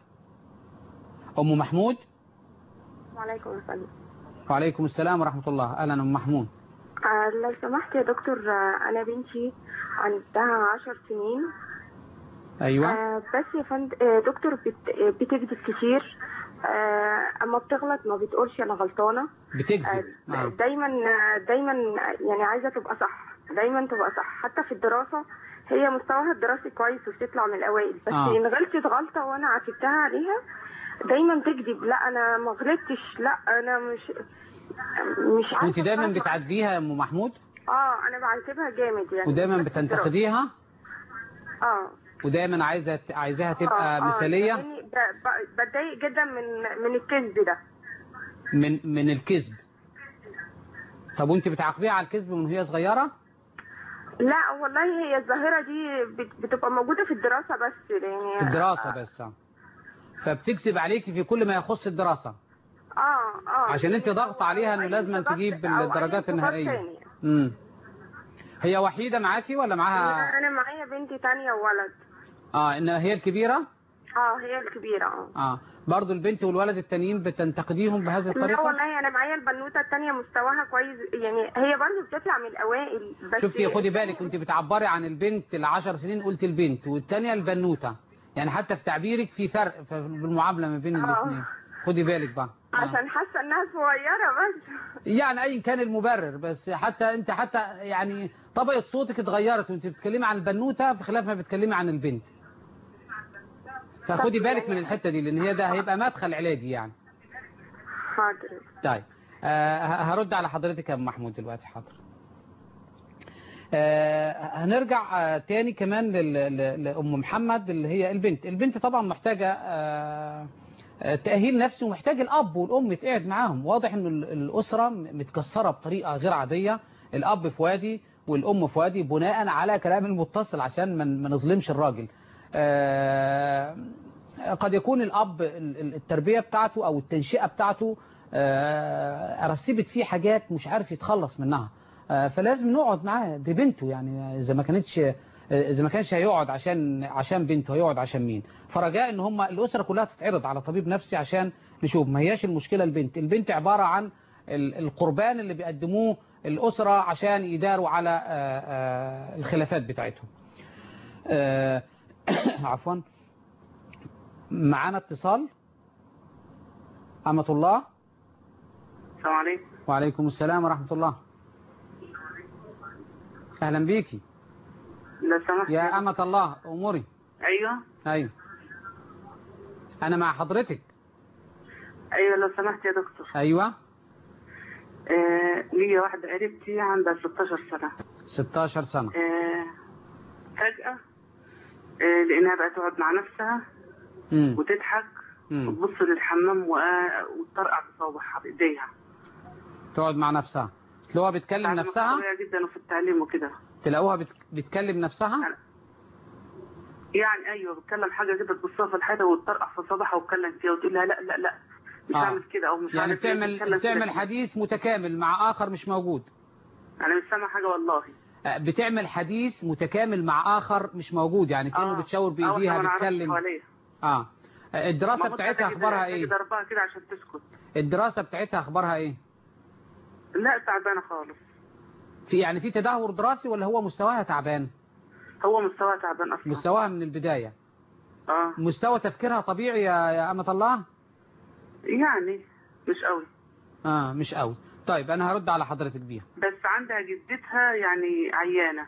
Speaker 2: ام محمود
Speaker 4: وعليكم السلام
Speaker 2: وعليكم السلام ورحمه الله اهلا ام محمود
Speaker 4: آه لو سمحت يا دكتور آه انا بنتي عندها عشر سنين
Speaker 2: ايوه
Speaker 4: آه بس يا فند آه دكتور بت... آه، بتكذب كتير آه اما بتغلط ما بتقولش انا غلطانه
Speaker 2: بتكذب
Speaker 4: آه
Speaker 2: آه.
Speaker 4: دايما آه، دايما يعني عايزه تبقى صح دايما تبقى صح حتى في الدراسه هي مستواها الدراسي كويس وبتطلع من الاوائل بس
Speaker 2: آه.
Speaker 4: ان غلطت غلطه وانا عاتبتها عليها دايما تكذب لا انا ما غلطتش لا انا مش مش عارفه
Speaker 2: وانت دايما
Speaker 4: أتصرف.
Speaker 2: بتعاتبيها يا ام محمود
Speaker 4: اه انا بعاتبها جامد يعني
Speaker 2: ودايما
Speaker 4: بس في الدراسة.
Speaker 2: بتنتقديها
Speaker 4: اه
Speaker 2: ودايما عايزه عايزاها
Speaker 4: آه،
Speaker 2: تبقى
Speaker 4: آه،
Speaker 2: مثاليه
Speaker 4: لأني ب- ب- بتضايق جدا من من الكذب ده
Speaker 2: من من الكذب طب وانت بتعاقبيها على الكذب من وهي صغيره
Speaker 4: لا والله هي الظاهرة دي بت- بتبقى موجودة في الدراسة بس يعني
Speaker 2: في الدراسه بس آه. فبتكذب عليكي في كل ما يخص الدراسه
Speaker 4: اه اه
Speaker 2: عشان انت ضغط عليها انه
Speaker 4: أي
Speaker 2: لازم
Speaker 4: صفات-
Speaker 2: تجيب
Speaker 4: أو أي
Speaker 2: الدرجات
Speaker 4: صفات
Speaker 2: النهائيه
Speaker 4: تانية.
Speaker 2: امم هي وحيده معاكي ولا معاها
Speaker 4: انا معايا بنتي تانية وولد
Speaker 2: اه ان هي الكبيره
Speaker 4: اه هي الكبيرة اه
Speaker 2: اه برضو البنت والولد التانيين بتنتقديهم بهذه
Speaker 4: لا
Speaker 2: الطريقه
Speaker 4: والله انا معايا البنوتة التانية مستواها كويس يعني هي برضه بتطلع من الاوائل بس
Speaker 2: شفتي خدي بالك كنت بتعبري عن البنت العشر سنين قلت البنت والتانية البنوتة يعني حتى في تعبيرك في فرق في المعاملة ما بين
Speaker 4: آه.
Speaker 2: الاثنين خدي بالك بقى آه.
Speaker 4: عشان حاسة انها صغيرة بس
Speaker 2: يعني اي كان المبرر بس حتى انت حتى يعني طبقة صوتك اتغيرت وانت بتتكلمي عن البنوتة بخلاف ما بتتكلمي عن البنت فخدي بالك من الحتة دي لان هي ده هيبقى مدخل علاجي يعني
Speaker 4: حاضر
Speaker 2: طيب آه هرد على حضرتك يا ام محمود دلوقتي حاضر آه هنرجع آه تاني كمان لل- ل- لأم محمد اللي هي البنت البنت طبعا محتاجة آه آه، تأهيل نفسي ومحتاج الأب والأم يتقعد معاهم واضح إن ال- الأسرة متكسرة بطريقة غير عادية الأب في وادي والأم في وادي بناء على كلام المتصل عشان ما ما نظلمش الراجل آه، قد يكون الأب ال- ال- التربية بتاعته أو التنشئة بتاعته آه، رسبت فيه حاجات مش عارف يتخلص منها آه، فلازم نقعد معاه دي بنته يعني إذا ما كانتش آه، إذا ما كانش هيقعد عشان عشان بنته هيقعد عشان مين فرجاء إن هم الأسرة كلها تتعرض على طبيب نفسي عشان نشوف ما هياش المشكلة البنت البنت عبارة عن ال- القربان اللي بيقدموه الأسرة عشان يداروا على آه، آه، الخلافات بتاعتهم آه، عفوا معانا اتصال أمة الله
Speaker 7: السلام عليكم
Speaker 2: وعليكم السلام ورحمة الله أهلا بيكي
Speaker 7: لو سمحت
Speaker 2: يا أمة الله أموري
Speaker 7: ايوه
Speaker 2: أيوة أنا مع حضرتك
Speaker 7: ايوه لو سمحت يا دكتور
Speaker 2: أيوة
Speaker 7: آه ليا واحدة قريبتي عندها 16 سنة
Speaker 2: 16 سنة
Speaker 7: آه فجأة آه لأنها بقى تقعد مع نفسها
Speaker 2: مم.
Speaker 7: وتضحك
Speaker 2: مم.
Speaker 7: وتبص للحمام وآ- وتطرقع بصوابعها بإيديها
Speaker 2: تقعد مع نفسها تلاقوها بتكلم
Speaker 7: تعليمها
Speaker 2: نفسها
Speaker 7: قوية جدا وفي التعليم وكده
Speaker 2: تلاقوها بت... بتكلم نفسها
Speaker 7: يعني ايوه بتكلم حاجه كده تبصها في الحيطه وتطرقع في صباحها وتكلم فيها وتقول لها لا لا لا مش
Speaker 2: آه.
Speaker 7: هعمل كده او مش
Speaker 2: يعني
Speaker 7: عارف إيه،
Speaker 2: بتعمل
Speaker 7: بتكلم كده
Speaker 2: بتعمل
Speaker 7: كده.
Speaker 2: حديث متكامل مع آخر مش موجود
Speaker 7: انا مش سامع حاجه والله
Speaker 2: آه، بتعمل حديث متكامل مع آخر مش موجود يعني كأنه
Speaker 7: آه.
Speaker 2: بتشاور
Speaker 7: آه،
Speaker 2: بإيديها
Speaker 7: وأنا عرفت
Speaker 2: بتتكلم
Speaker 7: حواليا.
Speaker 2: اه آه، الدراسة
Speaker 7: المفروض
Speaker 2: بتاعتها
Speaker 7: تجد-
Speaker 2: أخبارها
Speaker 7: تجد
Speaker 2: إيه
Speaker 7: اربعه كده عشان تسكت
Speaker 2: الدراسة بتاعتها أخبارها إيه
Speaker 7: لا تعبانه خالص
Speaker 2: في يعني في تدهور دراسي ولا هو مستواها تعبان
Speaker 7: هو مستواه تعبان اصلا
Speaker 2: مستواها من البداية
Speaker 7: اه
Speaker 2: مستوى تفكيرها طبيعي يا يا أمة الله
Speaker 7: يعني مش قوي
Speaker 2: اه مش قوي طيب أنا هرد على حضرتك بيها
Speaker 7: بس عندها جدتها يعني عيانه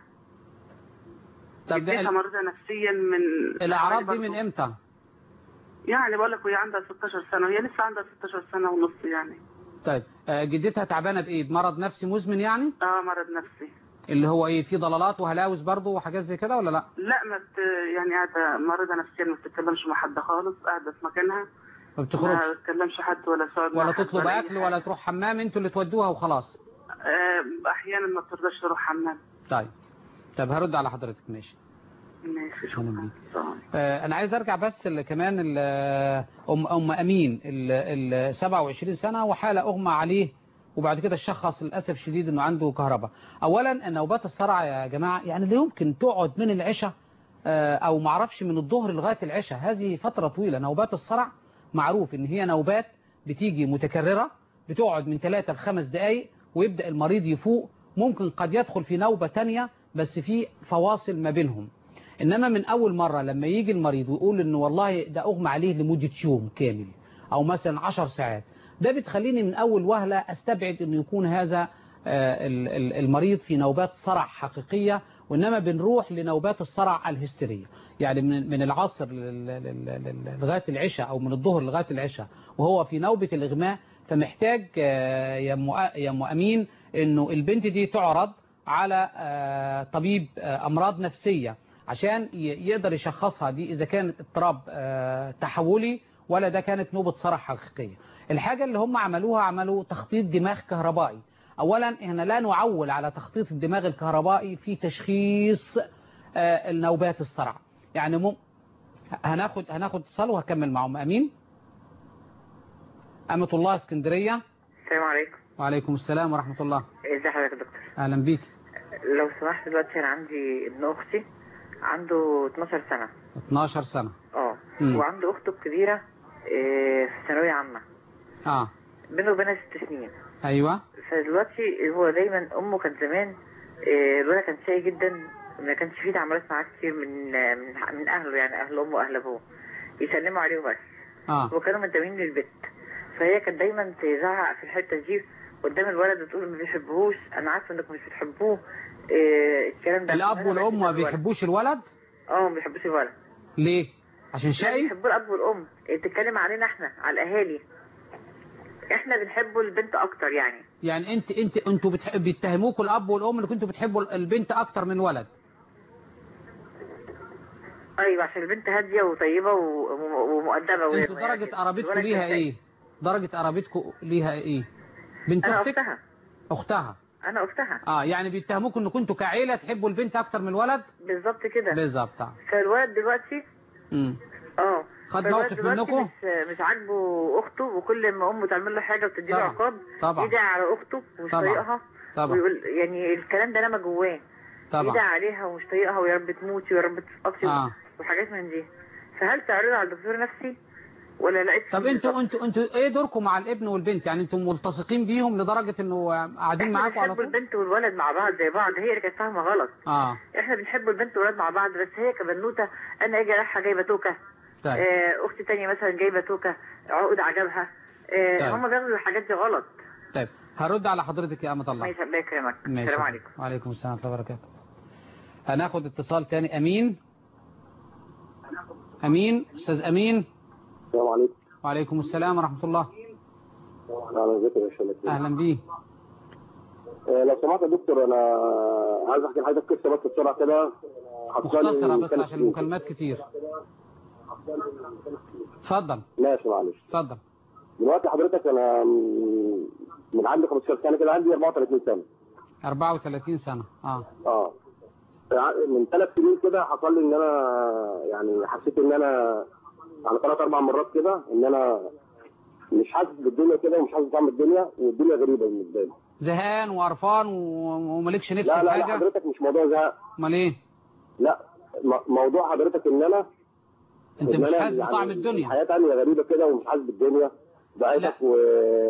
Speaker 2: طب
Speaker 7: جدتها
Speaker 2: ده
Speaker 7: مريضه نفسيا من
Speaker 2: الأعراض
Speaker 7: حوالي
Speaker 2: دي من
Speaker 7: برضو-
Speaker 2: إمتى
Speaker 7: يعني بقول لك وهي عندها 16 سنه وهي لسه عندها 16 سنه ونص يعني
Speaker 2: طيب آه، جدتها تعبانة بإيه بمرض نفسي مزمن يعني
Speaker 7: اه مرض نفسي
Speaker 2: اللي هو إيه في ضلالات وهلاوس برضه وحاجات زي كده ولا لا
Speaker 7: لا ما بت... يعني قاعده مريضه نفسيا ما بتتكلمش مع حد خالص قاعده في مكانها
Speaker 2: ما
Speaker 7: ما
Speaker 2: بتخرجش
Speaker 7: بتتكلمش حد ولا تقعد مع
Speaker 2: ولا
Speaker 7: حد
Speaker 2: تطلب
Speaker 7: أي
Speaker 2: أكل
Speaker 7: حاجة.
Speaker 2: ولا تروح حمام انتوا اللي تودوها وخلاص
Speaker 7: آه، احيانا ما بترضاش تروح حمام
Speaker 2: طيب طب هرد على حضرتك ماشي
Speaker 7: ماشي
Speaker 2: أهلا
Speaker 7: شكرا
Speaker 2: بيك.
Speaker 7: طبعا.
Speaker 2: آه، انا عايز ارجع بس ل- كمان ال- ام ام امين ال ال 27 سنه وحاله اغمى عليه وبعد كده الشخص للاسف شديد انه عنده كهرباء اولا نوبات الصرع يا جماعه يعني لا يمكن تقعد من العشاء آه، او معرفش من الظهر لغايه العشاء هذه فتره طويله نوبات الصرع معروف ان هي نوبات بتيجي متكرره بتقعد من 3 ل 5 دقائق ويبدا المريض يفوق ممكن قد يدخل في نوبه تانية بس في فواصل ما بينهم انما من اول مرة لما يجي المريض ويقول انه والله ده اغمى عليه لمدة يوم كامل او مثلا عشر ساعات ده بتخليني من اول وهلة استبعد انه يكون هذا آه، ال- ال- المريض في نوبات صرع حقيقية وانما بنروح لنوبات الصرع الهستيرية يعني من من العصر لل- لل- لل- لغاية العشاء او من الظهر لغاية العشاء وهو في نوبة الاغماء فمحتاج آه، يا مؤ- يا مؤمين انه البنت دي تعرض على آه، طبيب آه، امراض نفسيه عشان ي- يقدر يشخصها دي إذا كانت اضطراب آه، تحولي ولا ده كانت نوبة صرع حقيقية الحاجة اللي هم عملوها عملوا تخطيط دماغ كهربائي أولا إحنا لا نعول على تخطيط الدماغ الكهربائي في تشخيص آه، النوبات الصرع يعني مم... هناخد هناخد اتصال وهكمل معهم أمين أمة الله اسكندرية
Speaker 8: السلام عليكم
Speaker 2: وعليكم السلام ورحمة الله
Speaker 8: ازي حضرتك يا دكتور
Speaker 2: أهلا بيك
Speaker 8: لو سمحت دلوقتي انا عندي ابن اختي عنده 12 سنه
Speaker 2: 12 سنة
Speaker 8: اه
Speaker 2: مم.
Speaker 8: وعنده اخته الكبيره آه، في ثانويه عامه
Speaker 2: آه
Speaker 8: بينه وبينها ست سنين
Speaker 2: أيوة
Speaker 8: فدلوقتي هو دايما امه كان زمان آه، الولد كان شقي جدا ما كانش فيه تعاملات معاه كتير من آه، من من اهله يعني اهل امه واهل ابوه يسلموا عليه بس
Speaker 2: آه
Speaker 8: وكانوا منتمين للبيت فهي كانت دايما تزعق في الحته دي قدام الولد وتقول ما بيحبوهوش انا عارفه انكم مش بتحبوه إيه الكلام ده
Speaker 2: الأب
Speaker 8: أنا
Speaker 2: والأم
Speaker 8: بحب
Speaker 2: ما
Speaker 8: الولد.
Speaker 2: بيحبوش الولد
Speaker 8: اه ما بيحبوش الولد
Speaker 2: ليه عشان
Speaker 8: لا
Speaker 2: شقي
Speaker 8: بيحبوا الاب والام إيه، بتتكلم علينا احنا على الاهالي احنا بنحبوا البنت اكتر يعني
Speaker 2: يعني انت انت انتوا بتح... بيتهموكوا الاب والام اللي كنتوا بتحبوا البنت اكتر من ولد
Speaker 8: ايوه عشان البنت هاديه وطيبه و- وم- ومؤدبه و-
Speaker 2: انتوا درجة قرابتكم
Speaker 8: الولد
Speaker 2: ليها
Speaker 8: كان شقي.
Speaker 2: ايه درجة قرابتكم ليها ايه بنت
Speaker 8: انا
Speaker 2: اختك
Speaker 8: اختها
Speaker 2: اختها
Speaker 8: انا اختها
Speaker 2: اه يعني بيتهموكوا ان كنتوا كعيلة تحبوا البنت اكتر من الولد
Speaker 8: بالظبط كده
Speaker 2: بالظبط آه.
Speaker 8: فالولد دلوقتي
Speaker 2: امم
Speaker 8: اه
Speaker 2: خد
Speaker 8: فالولد
Speaker 2: موقف
Speaker 8: دلوقتي
Speaker 2: منكم؟
Speaker 8: مش مش عاجبه اخته وكل ما امه تعمل له حاجه وتدي له
Speaker 2: طبعا.
Speaker 8: عقاب
Speaker 2: طبعا.
Speaker 8: يدعي على اخته ومش
Speaker 2: طبعا.
Speaker 8: طايقها
Speaker 2: طبعا
Speaker 8: ويقول يعني الكلام ده انا جواه
Speaker 2: طبعا
Speaker 8: يدعي عليها ومش طايقها ويا رب تموتي ويا رب تسقطي
Speaker 2: اه
Speaker 8: وحاجات من دي فهل تعرضها على الدكتور نفسي ولا لقيت
Speaker 2: طب انتوا انتوا انتوا ايه دوركم مع الابن والبنت يعني انتوا ملتصقين بيهم لدرجة انه قاعدين
Speaker 8: احنا
Speaker 2: معاكم على
Speaker 8: بنحب
Speaker 2: طول
Speaker 8: البنت والولد مع بعض زي بعض هي اللي كانت فاهمه غلط
Speaker 2: اه
Speaker 8: احنا بنحب البنت والولد مع بعض بس هي كبنوته انا اجي رايحه جايبه توكه
Speaker 2: طيب
Speaker 8: آه، اختي تانية مثلا جايبه توكه عقد عجبها آه،
Speaker 2: طيب.
Speaker 8: هم بياخدوا الحاجات دي غلط
Speaker 2: طيب هرد على حضرتك يا أمة الله
Speaker 8: ماشي الله يكرمك
Speaker 2: ماشي.
Speaker 8: السلام عليكم
Speaker 2: وعليكم السلام ورحمة الله وبركاته هناخد اتصال تاني أمين أمين أستاذ أمين
Speaker 9: السلام عليكم
Speaker 2: وعليكم السلام ورحمة الله
Speaker 9: اهلا ازيك يا باشا
Speaker 2: أهلا بيه
Speaker 9: آه، لو سمحت يا دكتور انا عايز احكي لحضرتك قصه بس بسرعه كده حصلت لي
Speaker 2: مختصرة
Speaker 9: من
Speaker 2: بس
Speaker 9: ثلاث
Speaker 2: عشان
Speaker 9: سنين.
Speaker 2: المكالمات كتير اتفضل
Speaker 9: ماشي معلش
Speaker 2: اتفضل
Speaker 9: دلوقتي حضرتك انا من- من عندي 15 سنه كده عندي 34 سنه
Speaker 2: 34 سنة اه
Speaker 9: اه من ثلاث سنين كده حصل لي ان انا يعني حسيت ان انا على ثلاث اربع مرات كده ان انا مش حاسس بالدنيا كده ومش حاسس بطعم الدنيا والدنيا غريبه بالنسبه لي
Speaker 2: زهقان وقرفان و- ومالكش نفس
Speaker 9: لا
Speaker 2: في
Speaker 9: لا لا
Speaker 2: حاجه
Speaker 9: حضرتك مش موضوع زهق
Speaker 2: امال ايه
Speaker 9: لا م- موضوع حضرتك ان انا
Speaker 2: انت
Speaker 9: إن
Speaker 2: مش
Speaker 9: أنا
Speaker 2: حاسس بطعم الدنيا
Speaker 9: الحياه تانية غريبه كده ومش حاسس بالدنيا ضعيفك و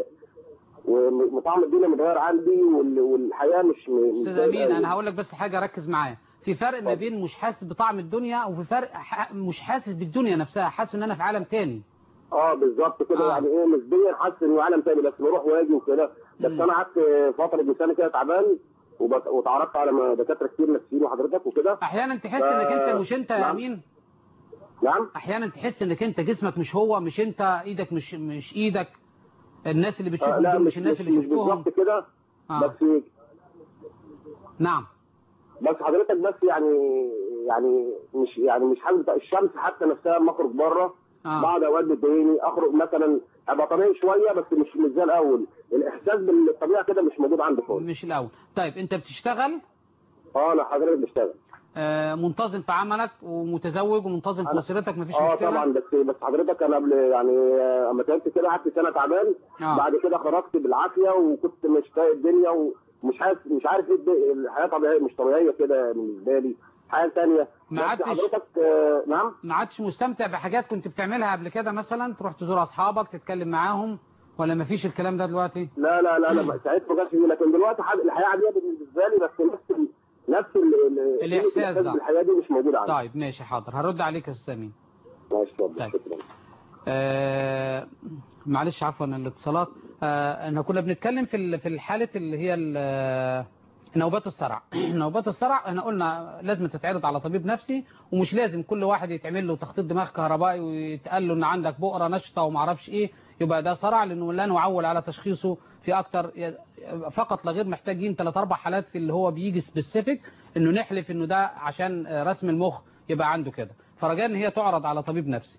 Speaker 9: وطعم الدنيا متغير عندي وال... والحياه مش م- مش
Speaker 2: استاذ
Speaker 9: زي
Speaker 2: امين
Speaker 9: الأول.
Speaker 2: انا هقول لك بس حاجه ركز معايا في فرق ما بين مش حاسس بطعم الدنيا وفي فرق ح- مش حاسس بالدنيا نفسها حاسس ان انا في عالم تاني
Speaker 9: اه بالظبط كده
Speaker 2: آه.
Speaker 9: يعني ايه نسبيا حاسس انه عالم تاني بس بروح واجي وكده بس
Speaker 2: مم.
Speaker 9: انا قعدت فتره من سنه كده تعبان وبت- واتعرفت على م- دكاتره كتير نفسيين وحضرتك وكده
Speaker 2: احيانا تحس
Speaker 9: ف-
Speaker 2: انك انت مش انت يا
Speaker 9: نعم.
Speaker 2: امين
Speaker 9: نعم
Speaker 2: احيانا تحس انك انت جسمك مش هو مش انت ايدك مش مش ايدك الناس اللي
Speaker 9: آه
Speaker 2: بتشوفهم
Speaker 9: لا
Speaker 2: دول
Speaker 9: مش
Speaker 2: مش الناس
Speaker 9: مش,
Speaker 2: اللي
Speaker 9: مش
Speaker 2: شفتهم
Speaker 9: بالظبط كده
Speaker 2: آه.
Speaker 9: بس
Speaker 2: نعم
Speaker 9: بس حضرتك بس يعني يعني مش يعني مش حاسس بقى الشمس حتى نفسها لما اخرج بره
Speaker 2: آه.
Speaker 9: بعد اوقات بتضايقني اخرج مثلا ابقى طبيعي شويه بس مش مش زي الاول الاحساس بالطبيعه كده مش موجود عندي خالص
Speaker 2: مش الاول طيب انت بتشتغل
Speaker 9: اه انا حضرتك بشتغل
Speaker 2: آه، منتظم في عملك ومتزوج ومنتظم في
Speaker 9: أنا-
Speaker 2: اسرتك مفيش
Speaker 9: اه
Speaker 2: مشكله
Speaker 9: طبعا بس بس حضرتك انا قبل يعني آه، اما تعبت كده قعدت سنه تعبان
Speaker 2: آه.
Speaker 9: بعد كده خرجت بالعافيه وكنت مش طايق الدنيا ومش عارف مش عارف ايه الد- الحياه طبيعيه مش طبيعيه كده بالنسبه لي حياه ثانيه
Speaker 2: ما عدتش-
Speaker 9: حضرتك آه، نعم
Speaker 2: ما عادش مستمتع بحاجات كنت بتعملها قبل كده مثلا تروح تزور اصحابك تتكلم معاهم ولا مفيش الكلام ده دلوقتي
Speaker 9: لا لا لا لا ساعتها ما كانش فيه لكن دلوقتي حد- الحياه عاديه بالنسبه لي بس نفس ال... نفس ال... ال-
Speaker 2: الإحساس ده.
Speaker 9: بالحياه دي مش موجود عندي
Speaker 2: طيب ماشي حاضر هرد عليك يا استاذ امين
Speaker 9: ماشي اتفضل
Speaker 2: طيب.
Speaker 9: شكرا
Speaker 2: آه معلش عفوا الاتصالات آه احنا كنا بنتكلم في ال- في الحاله اللي هي ال- نوبات الصرع نوبات الصرع احنا قلنا لازم تتعرض على طبيب نفسي ومش لازم كل واحد يتعمل له تخطيط دماغ كهربائي ويتقال له ان عندك بؤره نشطه وما اعرفش ايه يبقى ده صرع لانه لا نعول على تشخيصه في اكتر فقط لا غير محتاجين ثلاث اربع حالات في اللي هو بيجي سبيسيفيك انه نحلف انه ده عشان رسم المخ يبقى عنده كده فرجاء ان هي تعرض على طبيب نفسي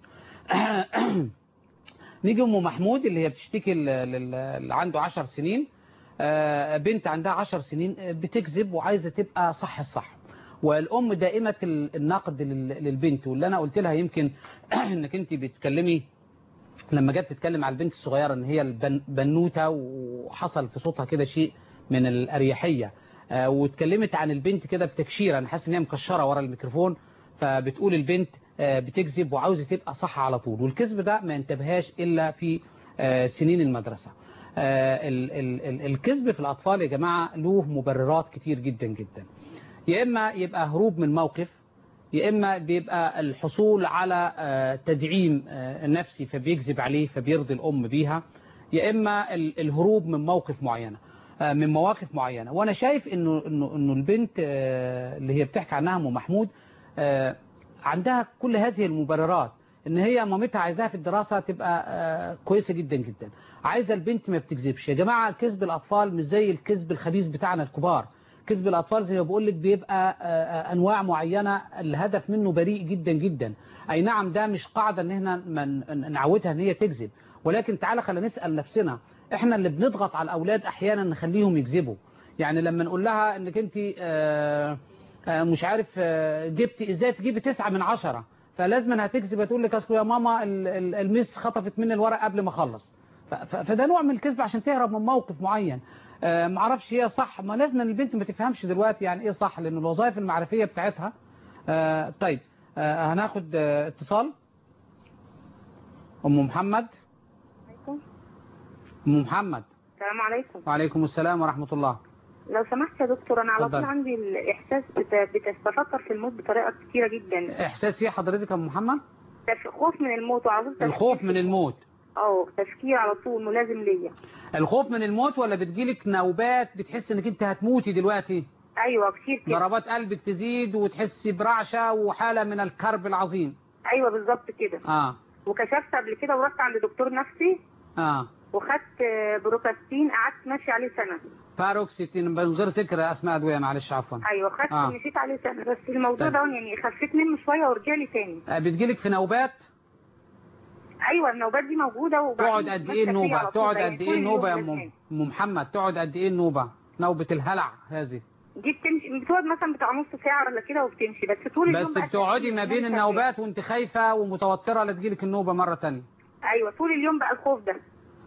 Speaker 2: نيجي ام محمود اللي هي بتشتكي ل- لل- اللي عنده 10 سنين آه، بنت عندها 10 سنين آه، بتكذب وعايزه تبقى صح الصح والام دائمه ال- النقد لل- للبنت واللي انا قلت لها يمكن انك انت بتتكلمي لما جت تتكلم على البنت الصغيره ان هي البنوته وحصل في صوتها كده شيء من الاريحيه آه، واتكلمت عن البنت كده بتكشيره انا حاسس ان هي مكشره ورا الميكروفون فبتقول البنت آه، بتكذب وعاوزه تبقى صح على طول والكذب ده ما انتبهاش الا في آه، سنين المدرسه آه، ال- ال- ال- الكذب في الاطفال يا جماعه له مبررات كتير جدا جدا يا اما يبقى هروب من موقف يا اما بيبقى الحصول على آه، تدعيم آه، نفسي فبيكذب عليه فبيرضي الام بيها يا اما ال- الهروب من موقف معينه آه، من مواقف معينه وانا شايف انه انه انه البنت آه، اللي هي بتحكي عنها ام محمود آه، عندها كل هذه المبررات ان هي مامتها عايزاها في الدراسه تبقى آه، كويسه جدا جدا عايزه البنت ما بتكذبش يا جماعه كذب الاطفال مش زي الكذب الخبيث بتاعنا الكبار كذب الاطفال زي ما بقول لك بيبقى آه، آه، انواع معينه الهدف منه بريء جدا جدا اي نعم ده مش قاعده ان احنا من- نعودها ان هي تكذب ولكن تعالى خلينا نسال نفسنا احنا اللي بنضغط على الاولاد احيانا نخليهم يكذبوا يعني لما نقول لها انك انت آه، آه، مش عارف آه، جبتي ازاي تجيبي تسعة من عشرة فلازم هتكذب هتقول لك اصل يا ماما ال- ال- الميس خطفت مني الورق قبل ما اخلص ف- ف- فده نوع من الكذب عشان تهرب من موقف معين آه، معرفش هي صح ما لازم البنت ما تفهمش دلوقتي يعني ايه صح لان الوظائف المعرفيه بتاعتها آه، طيب آه، هناخد آه، اتصال ام محمد ام محمد
Speaker 10: السلام عليكم
Speaker 2: وعليكم السلام ورحمه الله
Speaker 10: لو سمحت يا دكتور انا على طول
Speaker 2: اتفضل.
Speaker 10: عندي الاحساس بت- بتفكر في الموت بطريقه كتيره جدا
Speaker 2: احساس ايه حضرتك يا ام محمد
Speaker 10: تف- خوف من الموت وعلى طول تفكير-
Speaker 2: الخوف من الموت
Speaker 10: اه تفكير على طول ملازم ليا
Speaker 2: الخوف من الموت ولا بتجيلك نوبات بتحس انك انت هتموتي دلوقتي
Speaker 10: ايوه كتير كده
Speaker 2: ضربات قلبك تزيد وتحسي برعشه وحاله من الكرب العظيم
Speaker 10: ايوه بالظبط كده
Speaker 2: اه
Speaker 10: وكشفت قبل كده ورحت عند دكتور نفسي
Speaker 2: اه
Speaker 10: وخدت آه، بروكاستين قعدت ماشي عليه سنه
Speaker 2: باروكسيتين من غير ذكر اسماء ادويه معلش عفوا
Speaker 10: ايوه خدت
Speaker 2: آه.
Speaker 10: مشيت عليه سنه بس الموضوع
Speaker 2: طيب.
Speaker 10: ده يعني خفيت منه شويه ورجع لي تاني
Speaker 2: آه، بتجيلك في نوبات
Speaker 10: ايوه النوبات دي موجوده وبعدين
Speaker 2: تقعد قد
Speaker 10: ماسكة
Speaker 2: ايه
Speaker 10: فيه
Speaker 2: النوبه
Speaker 10: على طول،
Speaker 2: تقعد
Speaker 10: يعني
Speaker 2: قد
Speaker 10: طول
Speaker 2: ايه
Speaker 10: اليوم
Speaker 2: النوبه يا
Speaker 10: لازم.
Speaker 2: ام ام محمد تقعد قد ايه النوبه نوبه الهلع هذه
Speaker 10: دي بتمشي بتقعد مثلا بتاع نص ساعه ولا كده وبتمشي بس طول اليوم
Speaker 2: بس
Speaker 10: بقى
Speaker 2: بتقعدي ما بين
Speaker 10: شغال.
Speaker 2: النوبات وانت خايفه ومتوتره لا تجيلك النوبه مره تانية
Speaker 10: ايوه طول اليوم بقى الخوف ده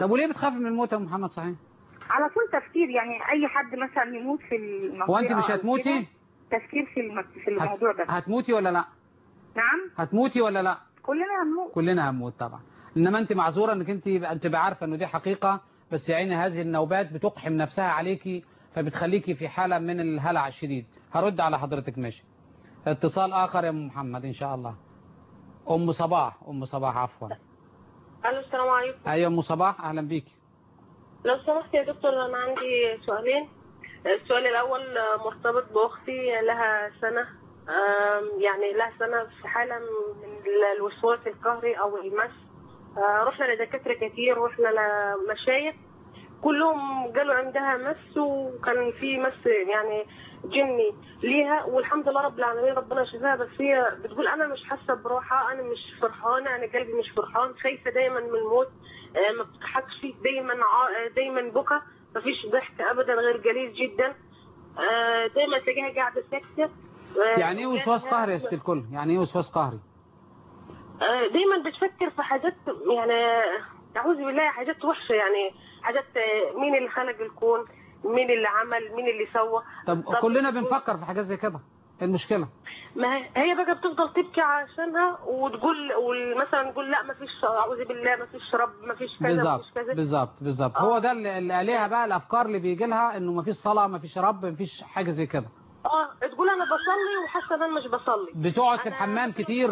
Speaker 2: طب وليه بتخافي من الموت يا أم محمد صحيح
Speaker 10: على طول تفكير يعني اي حد مثلا يموت في المنطقه
Speaker 2: هو أنت مش
Speaker 10: أو
Speaker 2: هتموتي
Speaker 10: كده، تفكير في الم- في الموضوع ده
Speaker 2: هتموتي ولا لا
Speaker 10: نعم
Speaker 2: هتموتي ولا لا
Speaker 10: كلنا هنموت
Speaker 2: كلنا هنموت طبعا انما انت معذوره انك انت انت تبقى عارفه انه دي حقيقه بس يا عيني هذه النوبات بتقحم نفسها عليكي فبتخليكي في حاله من الهلع الشديد هرد على حضرتك ماشي اتصال اخر يا ام محمد ان شاء الله ام صباح ام صباح عفوا
Speaker 11: الو السلام عليكم
Speaker 2: ايوه ام صباح اهلا بيكي
Speaker 11: لو سمحت يا دكتور انا عندي سؤالين السؤال الاول مرتبط باختي لها سنه آم، يعني لها سنه في حاله من الوسواس القهري او المس آه، رحنا لدكاتره كتير رحنا لمشايخ كلهم قالوا عندها مس وكان في مس يعني جني ليها والحمد لله رب العالمين ربنا شفاها بس هي بتقول انا مش حاسه براحه انا مش فرحانه انا قلبي مش فرحان خايفه دايما من الموت آه، ما بتضحكش دايما ع- دايما بكى مفيش ضحك ابدا غير قليل جدا آه، دايما تلاقيها قاعده ساكته آه،
Speaker 2: يعني ايه وسواس قهري يا ست الكل يعني ايه وسواس قهري
Speaker 11: آه، دايما بتفكر في حاجات يعني اعوذ بالله حاجات وحشه يعني حاجات آه، مين اللي خلق الكون مين اللي عمل مين اللي سوى
Speaker 2: طب كلنا بنفكر في حاجات زي كده ايه المشكله
Speaker 11: ما هي- هي بقى بتفضل تبكي عشانها وتقول مثلا تقول لا ما فيش اعوذ بالله ما فيش رب ما فيش كذا ما
Speaker 2: بالظبط
Speaker 11: فيش كذا
Speaker 2: بالظبط بالظبط هو ده اللي اللي عليها بقى الافكار اللي بيجي لها انه مفيش صلاه مفيش رب مفيش حاجه زي كده
Speaker 11: اه تقول انا بصلي وحاسه ان انا مش بصلي
Speaker 2: بتقعد في الحمام كتير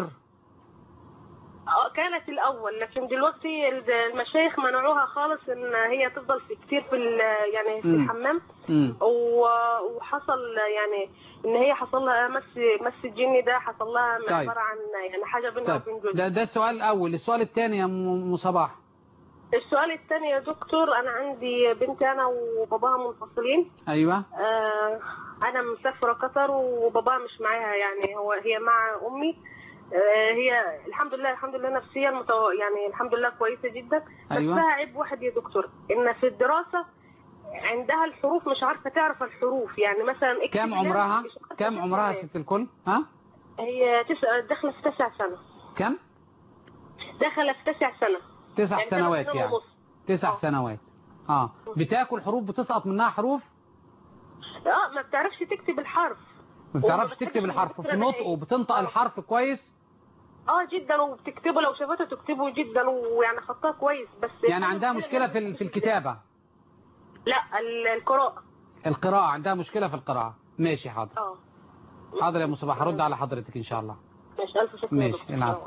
Speaker 11: اه كانت الاول لكن دلوقتي المشايخ منعوها خالص ان هي تفضل في كتير في ال- يعني في
Speaker 2: مم.
Speaker 11: الحمام
Speaker 2: مم.
Speaker 11: و- وحصل يعني ان هي حصل لها مس مس الجني ده حصل لها
Speaker 2: طيب.
Speaker 11: عباره عن يعني حاجه بينها
Speaker 2: طيب
Speaker 11: وبين جوزها
Speaker 2: ده ده السؤال الاول السؤال الثاني يا ام أم صباح
Speaker 11: السؤال الثاني يا دكتور انا عندي بنتي انا وباباها منفصلين
Speaker 2: ايوه
Speaker 11: آه انا مسافره قطر وباباها مش معاها يعني هو هي مع امي آه هي الحمد لله الحمد لله نفسيا متو... يعني الحمد لله كويسه جدا بس
Speaker 2: أيوة.
Speaker 11: لها عيب واحد يا دكتور ان في الدراسه عندها الحروف مش عارفه تعرف الحروف يعني مثلا اكتب
Speaker 2: كم
Speaker 11: لام
Speaker 2: عمرها
Speaker 11: مش عارفة
Speaker 2: كم
Speaker 11: تكتب
Speaker 2: عمرها
Speaker 11: لام.
Speaker 2: ست الكل ها
Speaker 11: هي تسع داخله في تسع سنه
Speaker 2: كم
Speaker 11: داخله في تسع سنه
Speaker 2: تسع
Speaker 11: يعني
Speaker 2: سنوات
Speaker 11: سنة
Speaker 2: يعني
Speaker 11: ونص.
Speaker 2: تسع سنوات اه بتاكل حروف بتسقط منها حروف
Speaker 11: اه ما بتعرفش تكتب الحرف
Speaker 2: ما بتعرفش
Speaker 11: وما
Speaker 2: تكتب
Speaker 11: بتحبش
Speaker 2: الحرف
Speaker 11: تكتب
Speaker 2: في نطقه وبتنطق الحرف كويس
Speaker 11: اه جدا وبتكتبه لو شافته تكتبه جدا ويعني خطها كويس بس
Speaker 2: يعني عندها مشكلة في ال- في الكتابة
Speaker 11: لا ال- القراءة
Speaker 2: القراءة عندها مشكلة في القراءة ماشي حاضر
Speaker 11: اه
Speaker 2: حاضر يا مصباح هرد على حضرتك ان شاء الله
Speaker 11: ماشي الف شكر يا
Speaker 2: ماشي
Speaker 11: دكتور.
Speaker 2: العفو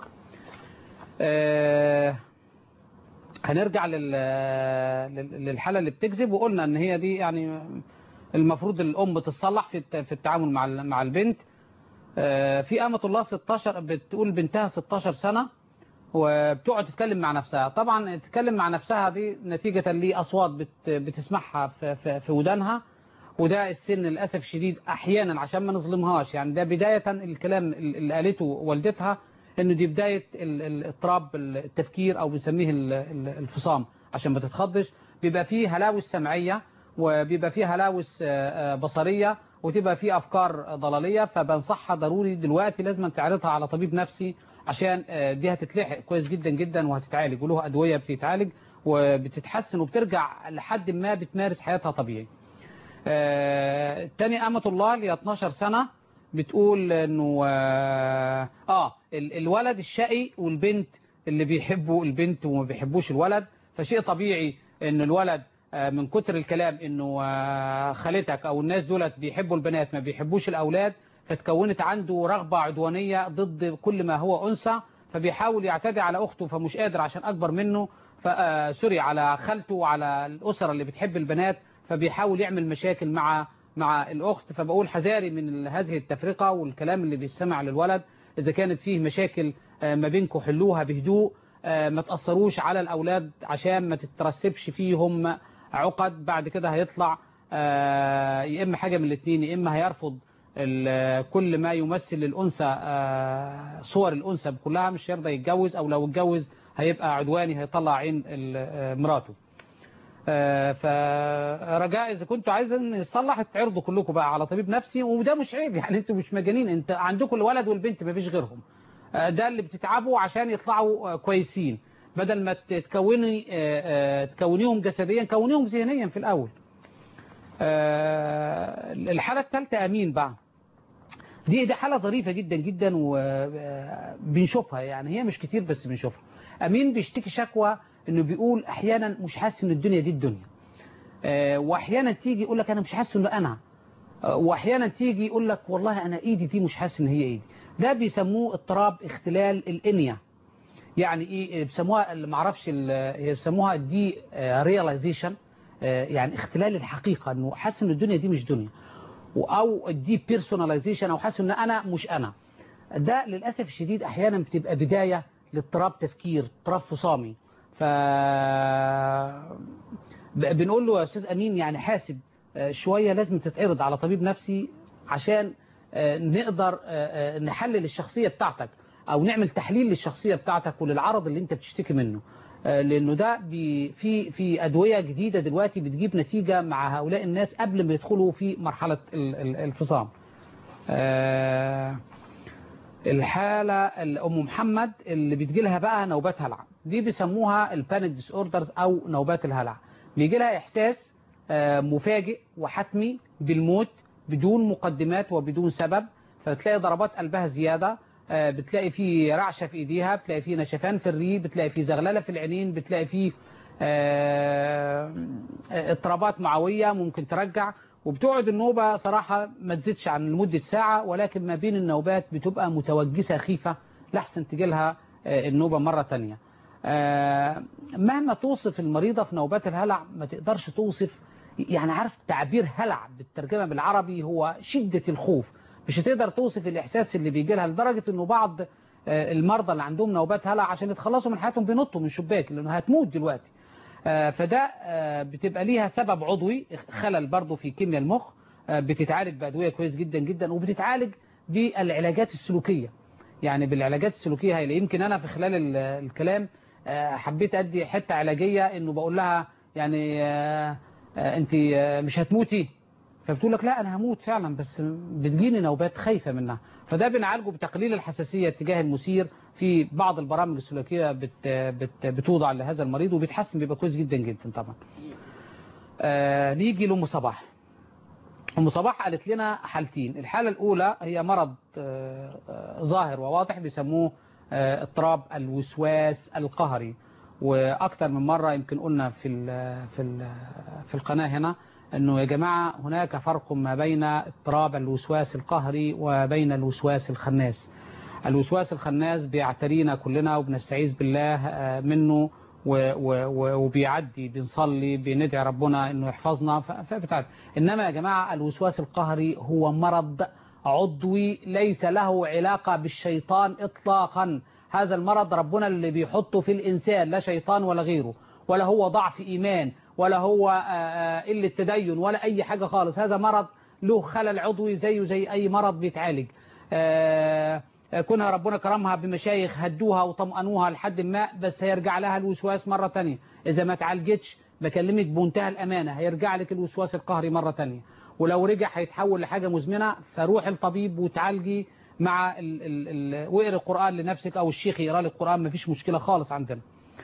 Speaker 2: آه هنرجع لل لل- للحالة اللي بتكذب وقلنا ان هي دي يعني المفروض الام تصلح في الت- في التعامل مع ال- مع البنت آه في أمة الله 16 بتقول بنتها 16 سنة وبتقعد تتكلم مع نفسها طبعا تتكلم مع نفسها دي نتيجة لأصوات بت بتسمعها في, في, في ودانها وده السن للأسف الشديد أحيانا عشان ما نظلمهاش يعني ده بداية الكلام اللي قالته والدتها انه دي بداية ال- ال- اضطراب التفكير او بنسميه ال- ال- الفصام عشان ما تتخضش بيبقى فيه هلاوس سمعية وبيبقى فيه هلاوس آه، آه، بصرية وتبقى فيه افكار ضلالية فبنصحها ضروري دلوقتي لازم تعرضها على طبيب نفسي عشان آه، دي هتتلحق كويس جدا جدا وهتتعالج وله ادوية بتتعالج وبتتحسن وبترجع لحد ما بتمارس حياتها طبيعي آه، تاني أمة الله اللي هي 12 سنة بتقول انه اه آه، ال- الولد الشقي والبنت اللي بيحبوا البنت وما بيحبوش الولد فشيء طبيعي ان الولد آه، من كتر الكلام انه آه، خالتك او الناس دولت بيحبوا البنات ما بيحبوش الاولاد فتكونت عنده رغبة عدوانية ضد كل ما هو انثى فبيحاول يعتدي على اخته فمش قادر عشان اكبر منه ف- آه، سوري على خالته وعلى الاسره اللي بتحب البنات فبيحاول يعمل مشاكل مع مع الاخت فبقول حذاري من ال- هذه التفرقه والكلام اللي بيستمع للولد اذا كانت فيه مشاكل آه، ما بينكم حلوها بهدوء آه، ما تاثروش على الاولاد عشان ما تترسبش فيهم عقد بعد كده هيطلع آه، يا اما حاجه من الاثنين يا اما هيرفض ال- كل ما يمثل الانثى آه، صور الانثى كلها مش هيرضى يتجوز او لو اتجوز هيبقى عدواني هيطلع عين ال- آه، مراته آه، فرجاء اذا كنتوا عايزين يصلح تعرضوا كلكم بقى على طبيب نفسي وده مش عيب يعني انتوا مش مجانين انت عندكم الولد والبنت ما فيش غيرهم آه، ده اللي بتتعبوا عشان يطلعوا آه، كويسين بدل ما تكوني آه، آه، تكونيهم جسديا كونيهم ذهنيا في الأول آه، الحالة الثالثة أمين بقى دي دي حالة ظريفة جدا جدا وبنشوفها يعني هي مش كتير بس بنشوفها أمين بيشتكي شكوى إنه بيقول أحيانا مش حاسس إن الدنيا دي الدنيا آه، وأحيانا تيجي يقول لك أنا مش حاسس إنه أنا آه، وأحيانا تيجي يقول لك والله أنا إيدي دي مش حاسس إن هي إيدي ده بيسموه اضطراب اختلال الإنيا يعني إيه بيسموها اللي معرفش ال- هي بيسموها دي رياليزيشن يعني اختلال الحقيقة إنه حاسس إن الدنيا دي مش دنيا او الدي بيرسوناليزيشن او حاسس ان انا مش انا ده للاسف الشديد احيانا بتبقى بدايه لاضطراب تفكير اضطراب فصامي ف ب- بنقول له يا استاذ امين يعني حاسب آه، شويه لازم تتعرض على طبيب نفسي عشان آه، نقدر آه، آه، نحلل الشخصيه بتاعتك او نعمل تحليل للشخصيه بتاعتك وللعرض اللي انت بتشتكي منه آه، لانه ده بي في في ادويه جديده دلوقتي بتجيب نتيجه مع هؤلاء الناس قبل ما يدخلوا في مرحله ال- ال- الفصام آه، الحالة الأم محمد اللي بتجي لها بقى نوبات هلع دي بيسموها البانيك ديس اوردرز أو نوبات الهلع بيجي لها إحساس آه، مفاجئ وحتمي بالموت بدون مقدمات وبدون سبب فتلاقي ضربات قلبها زيادة آه، بتلاقي في رعشة في إيديها بتلاقي في نشفان في الريق بتلاقي في زغللة في العينين بتلاقي في آه، اضطرابات معوية ممكن ترجع وبتقعد النوبة صراحة ما تزيدش عن لمدة ساعة ولكن ما بين النوبات بتبقى متوجسة خيفة لحسن تجيلها آه، النوبة مرة تانية آه، مهما توصف المريضة في نوبات الهلع ما تقدرش توصف يعني عارف تعبير هلع بالترجمة بالعربي هو شدة الخوف مش هتقدر توصف الإحساس اللي بيجي لها لدرجة إنه بعض آه، المرضى اللي عندهم نوبات هلع عشان يتخلصوا من حياتهم بينطوا من شباك لأنه هتموت دلوقتي آه، فده آه، بتبقى ليها سبب عضوي خلل برضه في كيمياء المخ آه، بتتعالج بأدوية كويس جدا جدا وبتتعالج بالعلاجات السلوكية يعني بالعلاجات السلوكية هي يمكن أنا في خلال ال- الكلام آه، حبيت أدي حتة علاجية إنه بقول لها يعني آه، آه، أنت آه، مش هتموتي فبتقول لك لا أنا هموت فعلا بس بتجيني نوبات خايفة منها فده بنعالجه بتقليل الحساسية تجاه المثير في بعض البرامج السلوكية بت بت بتوضع لهذا المريض وبيتحسن بيبقى كويس جدا جدا طبعا آه نيجي لأم صباح أم صباح قالت لنا حالتين الحالة الأولى هي مرض آه، آه، ظاهر وواضح بيسموه آه، اضطراب الوسواس القهري وأكثر من مرة يمكن قلنا في ال في ال في القناة هنا أنه يا جماعة هناك فرق ما بين اضطراب الوسواس القهري وبين الوسواس الخناس الوسواس الخناس بيعترينا كلنا وبنستعيذ بالله آه، منه و- و- و- وبيعدي بنصلي بندعي ربنا انه يحفظنا ف- فبتعد انما يا جماعة الوسواس القهري هو مرض عضوي ليس له علاقة بالشيطان اطلاقا هذا المرض ربنا اللي بيحطه في الانسان لا شيطان ولا غيره ولا هو ضعف ايمان ولا هو آه، آه، قلة تدين ولا اي حاجة خالص هذا مرض له خلل عضوي زيه زي اي مرض بيتعالج آه، كونها ربنا كرمها بمشايخ هدوها وطمأنوها لحد ما بس هيرجع لها الوسواس مرة تانية إذا ما تعالجتش بكلمك بمنتهى الأمانة هيرجع لك الوسواس القهري مرة تانية ولو رجع هيتحول لحاجة مزمنة فروح الطبيب وتعالجي مع ال ال ال واقري القرآن لنفسك أو الشيخ يقرأ لك القرآن مفيش مشكلة خالص عندنا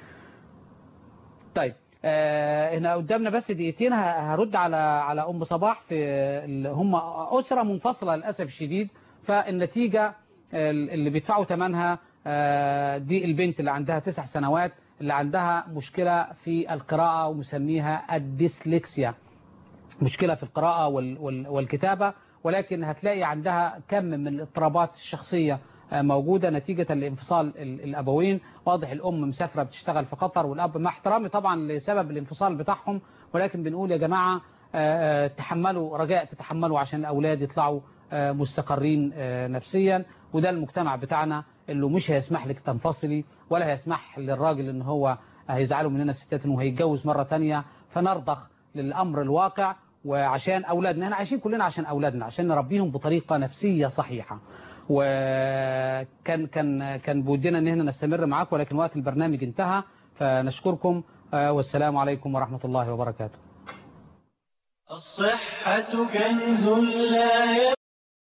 Speaker 2: طيب آه هنا قدامنا بس دقيقتين ه- هرد على على ام صباح في ال- هم اسره منفصله للاسف الشديد فالنتيجه آه، اللي بيدفعوا ثمنها آه، دي البنت اللي عندها تسع سنوات اللي عندها مشكله في القراءه ومسميها الديسلكسيا مشكلة في القراءة وال- وال- والكتابة ولكن هتلاقي عندها كم من الاضطرابات الشخصية آه، موجودة نتيجة لانفصال ال- الأبوين واضح الأم مسافرة بتشتغل في قطر والأب مع احترامي طبعا لسبب الانفصال بتاعهم ولكن بنقول يا جماعة آه، آه، تحملوا رجاء تتحملوا عشان الأولاد يطلعوا آه، مستقرين آه، نفسيا وده المجتمع بتاعنا اللي مش هيسمح لك تنفصلي ولا هيسمح للراجل ان هو هيزعلوا مننا الستات انه هيتجوز مرة تانية فنرضخ للأمر الواقع وعشان أولادنا احنا عايشين كلنا عشان أولادنا عشان نربيهم بطريقة نفسية صحيحة وكان كان كان بودنا ان احنا نستمر معاكم ولكن وقت البرنامج انتهى فنشكركم آه، والسلام عليكم ورحمة الله وبركاته
Speaker 1: الصحة كنز لا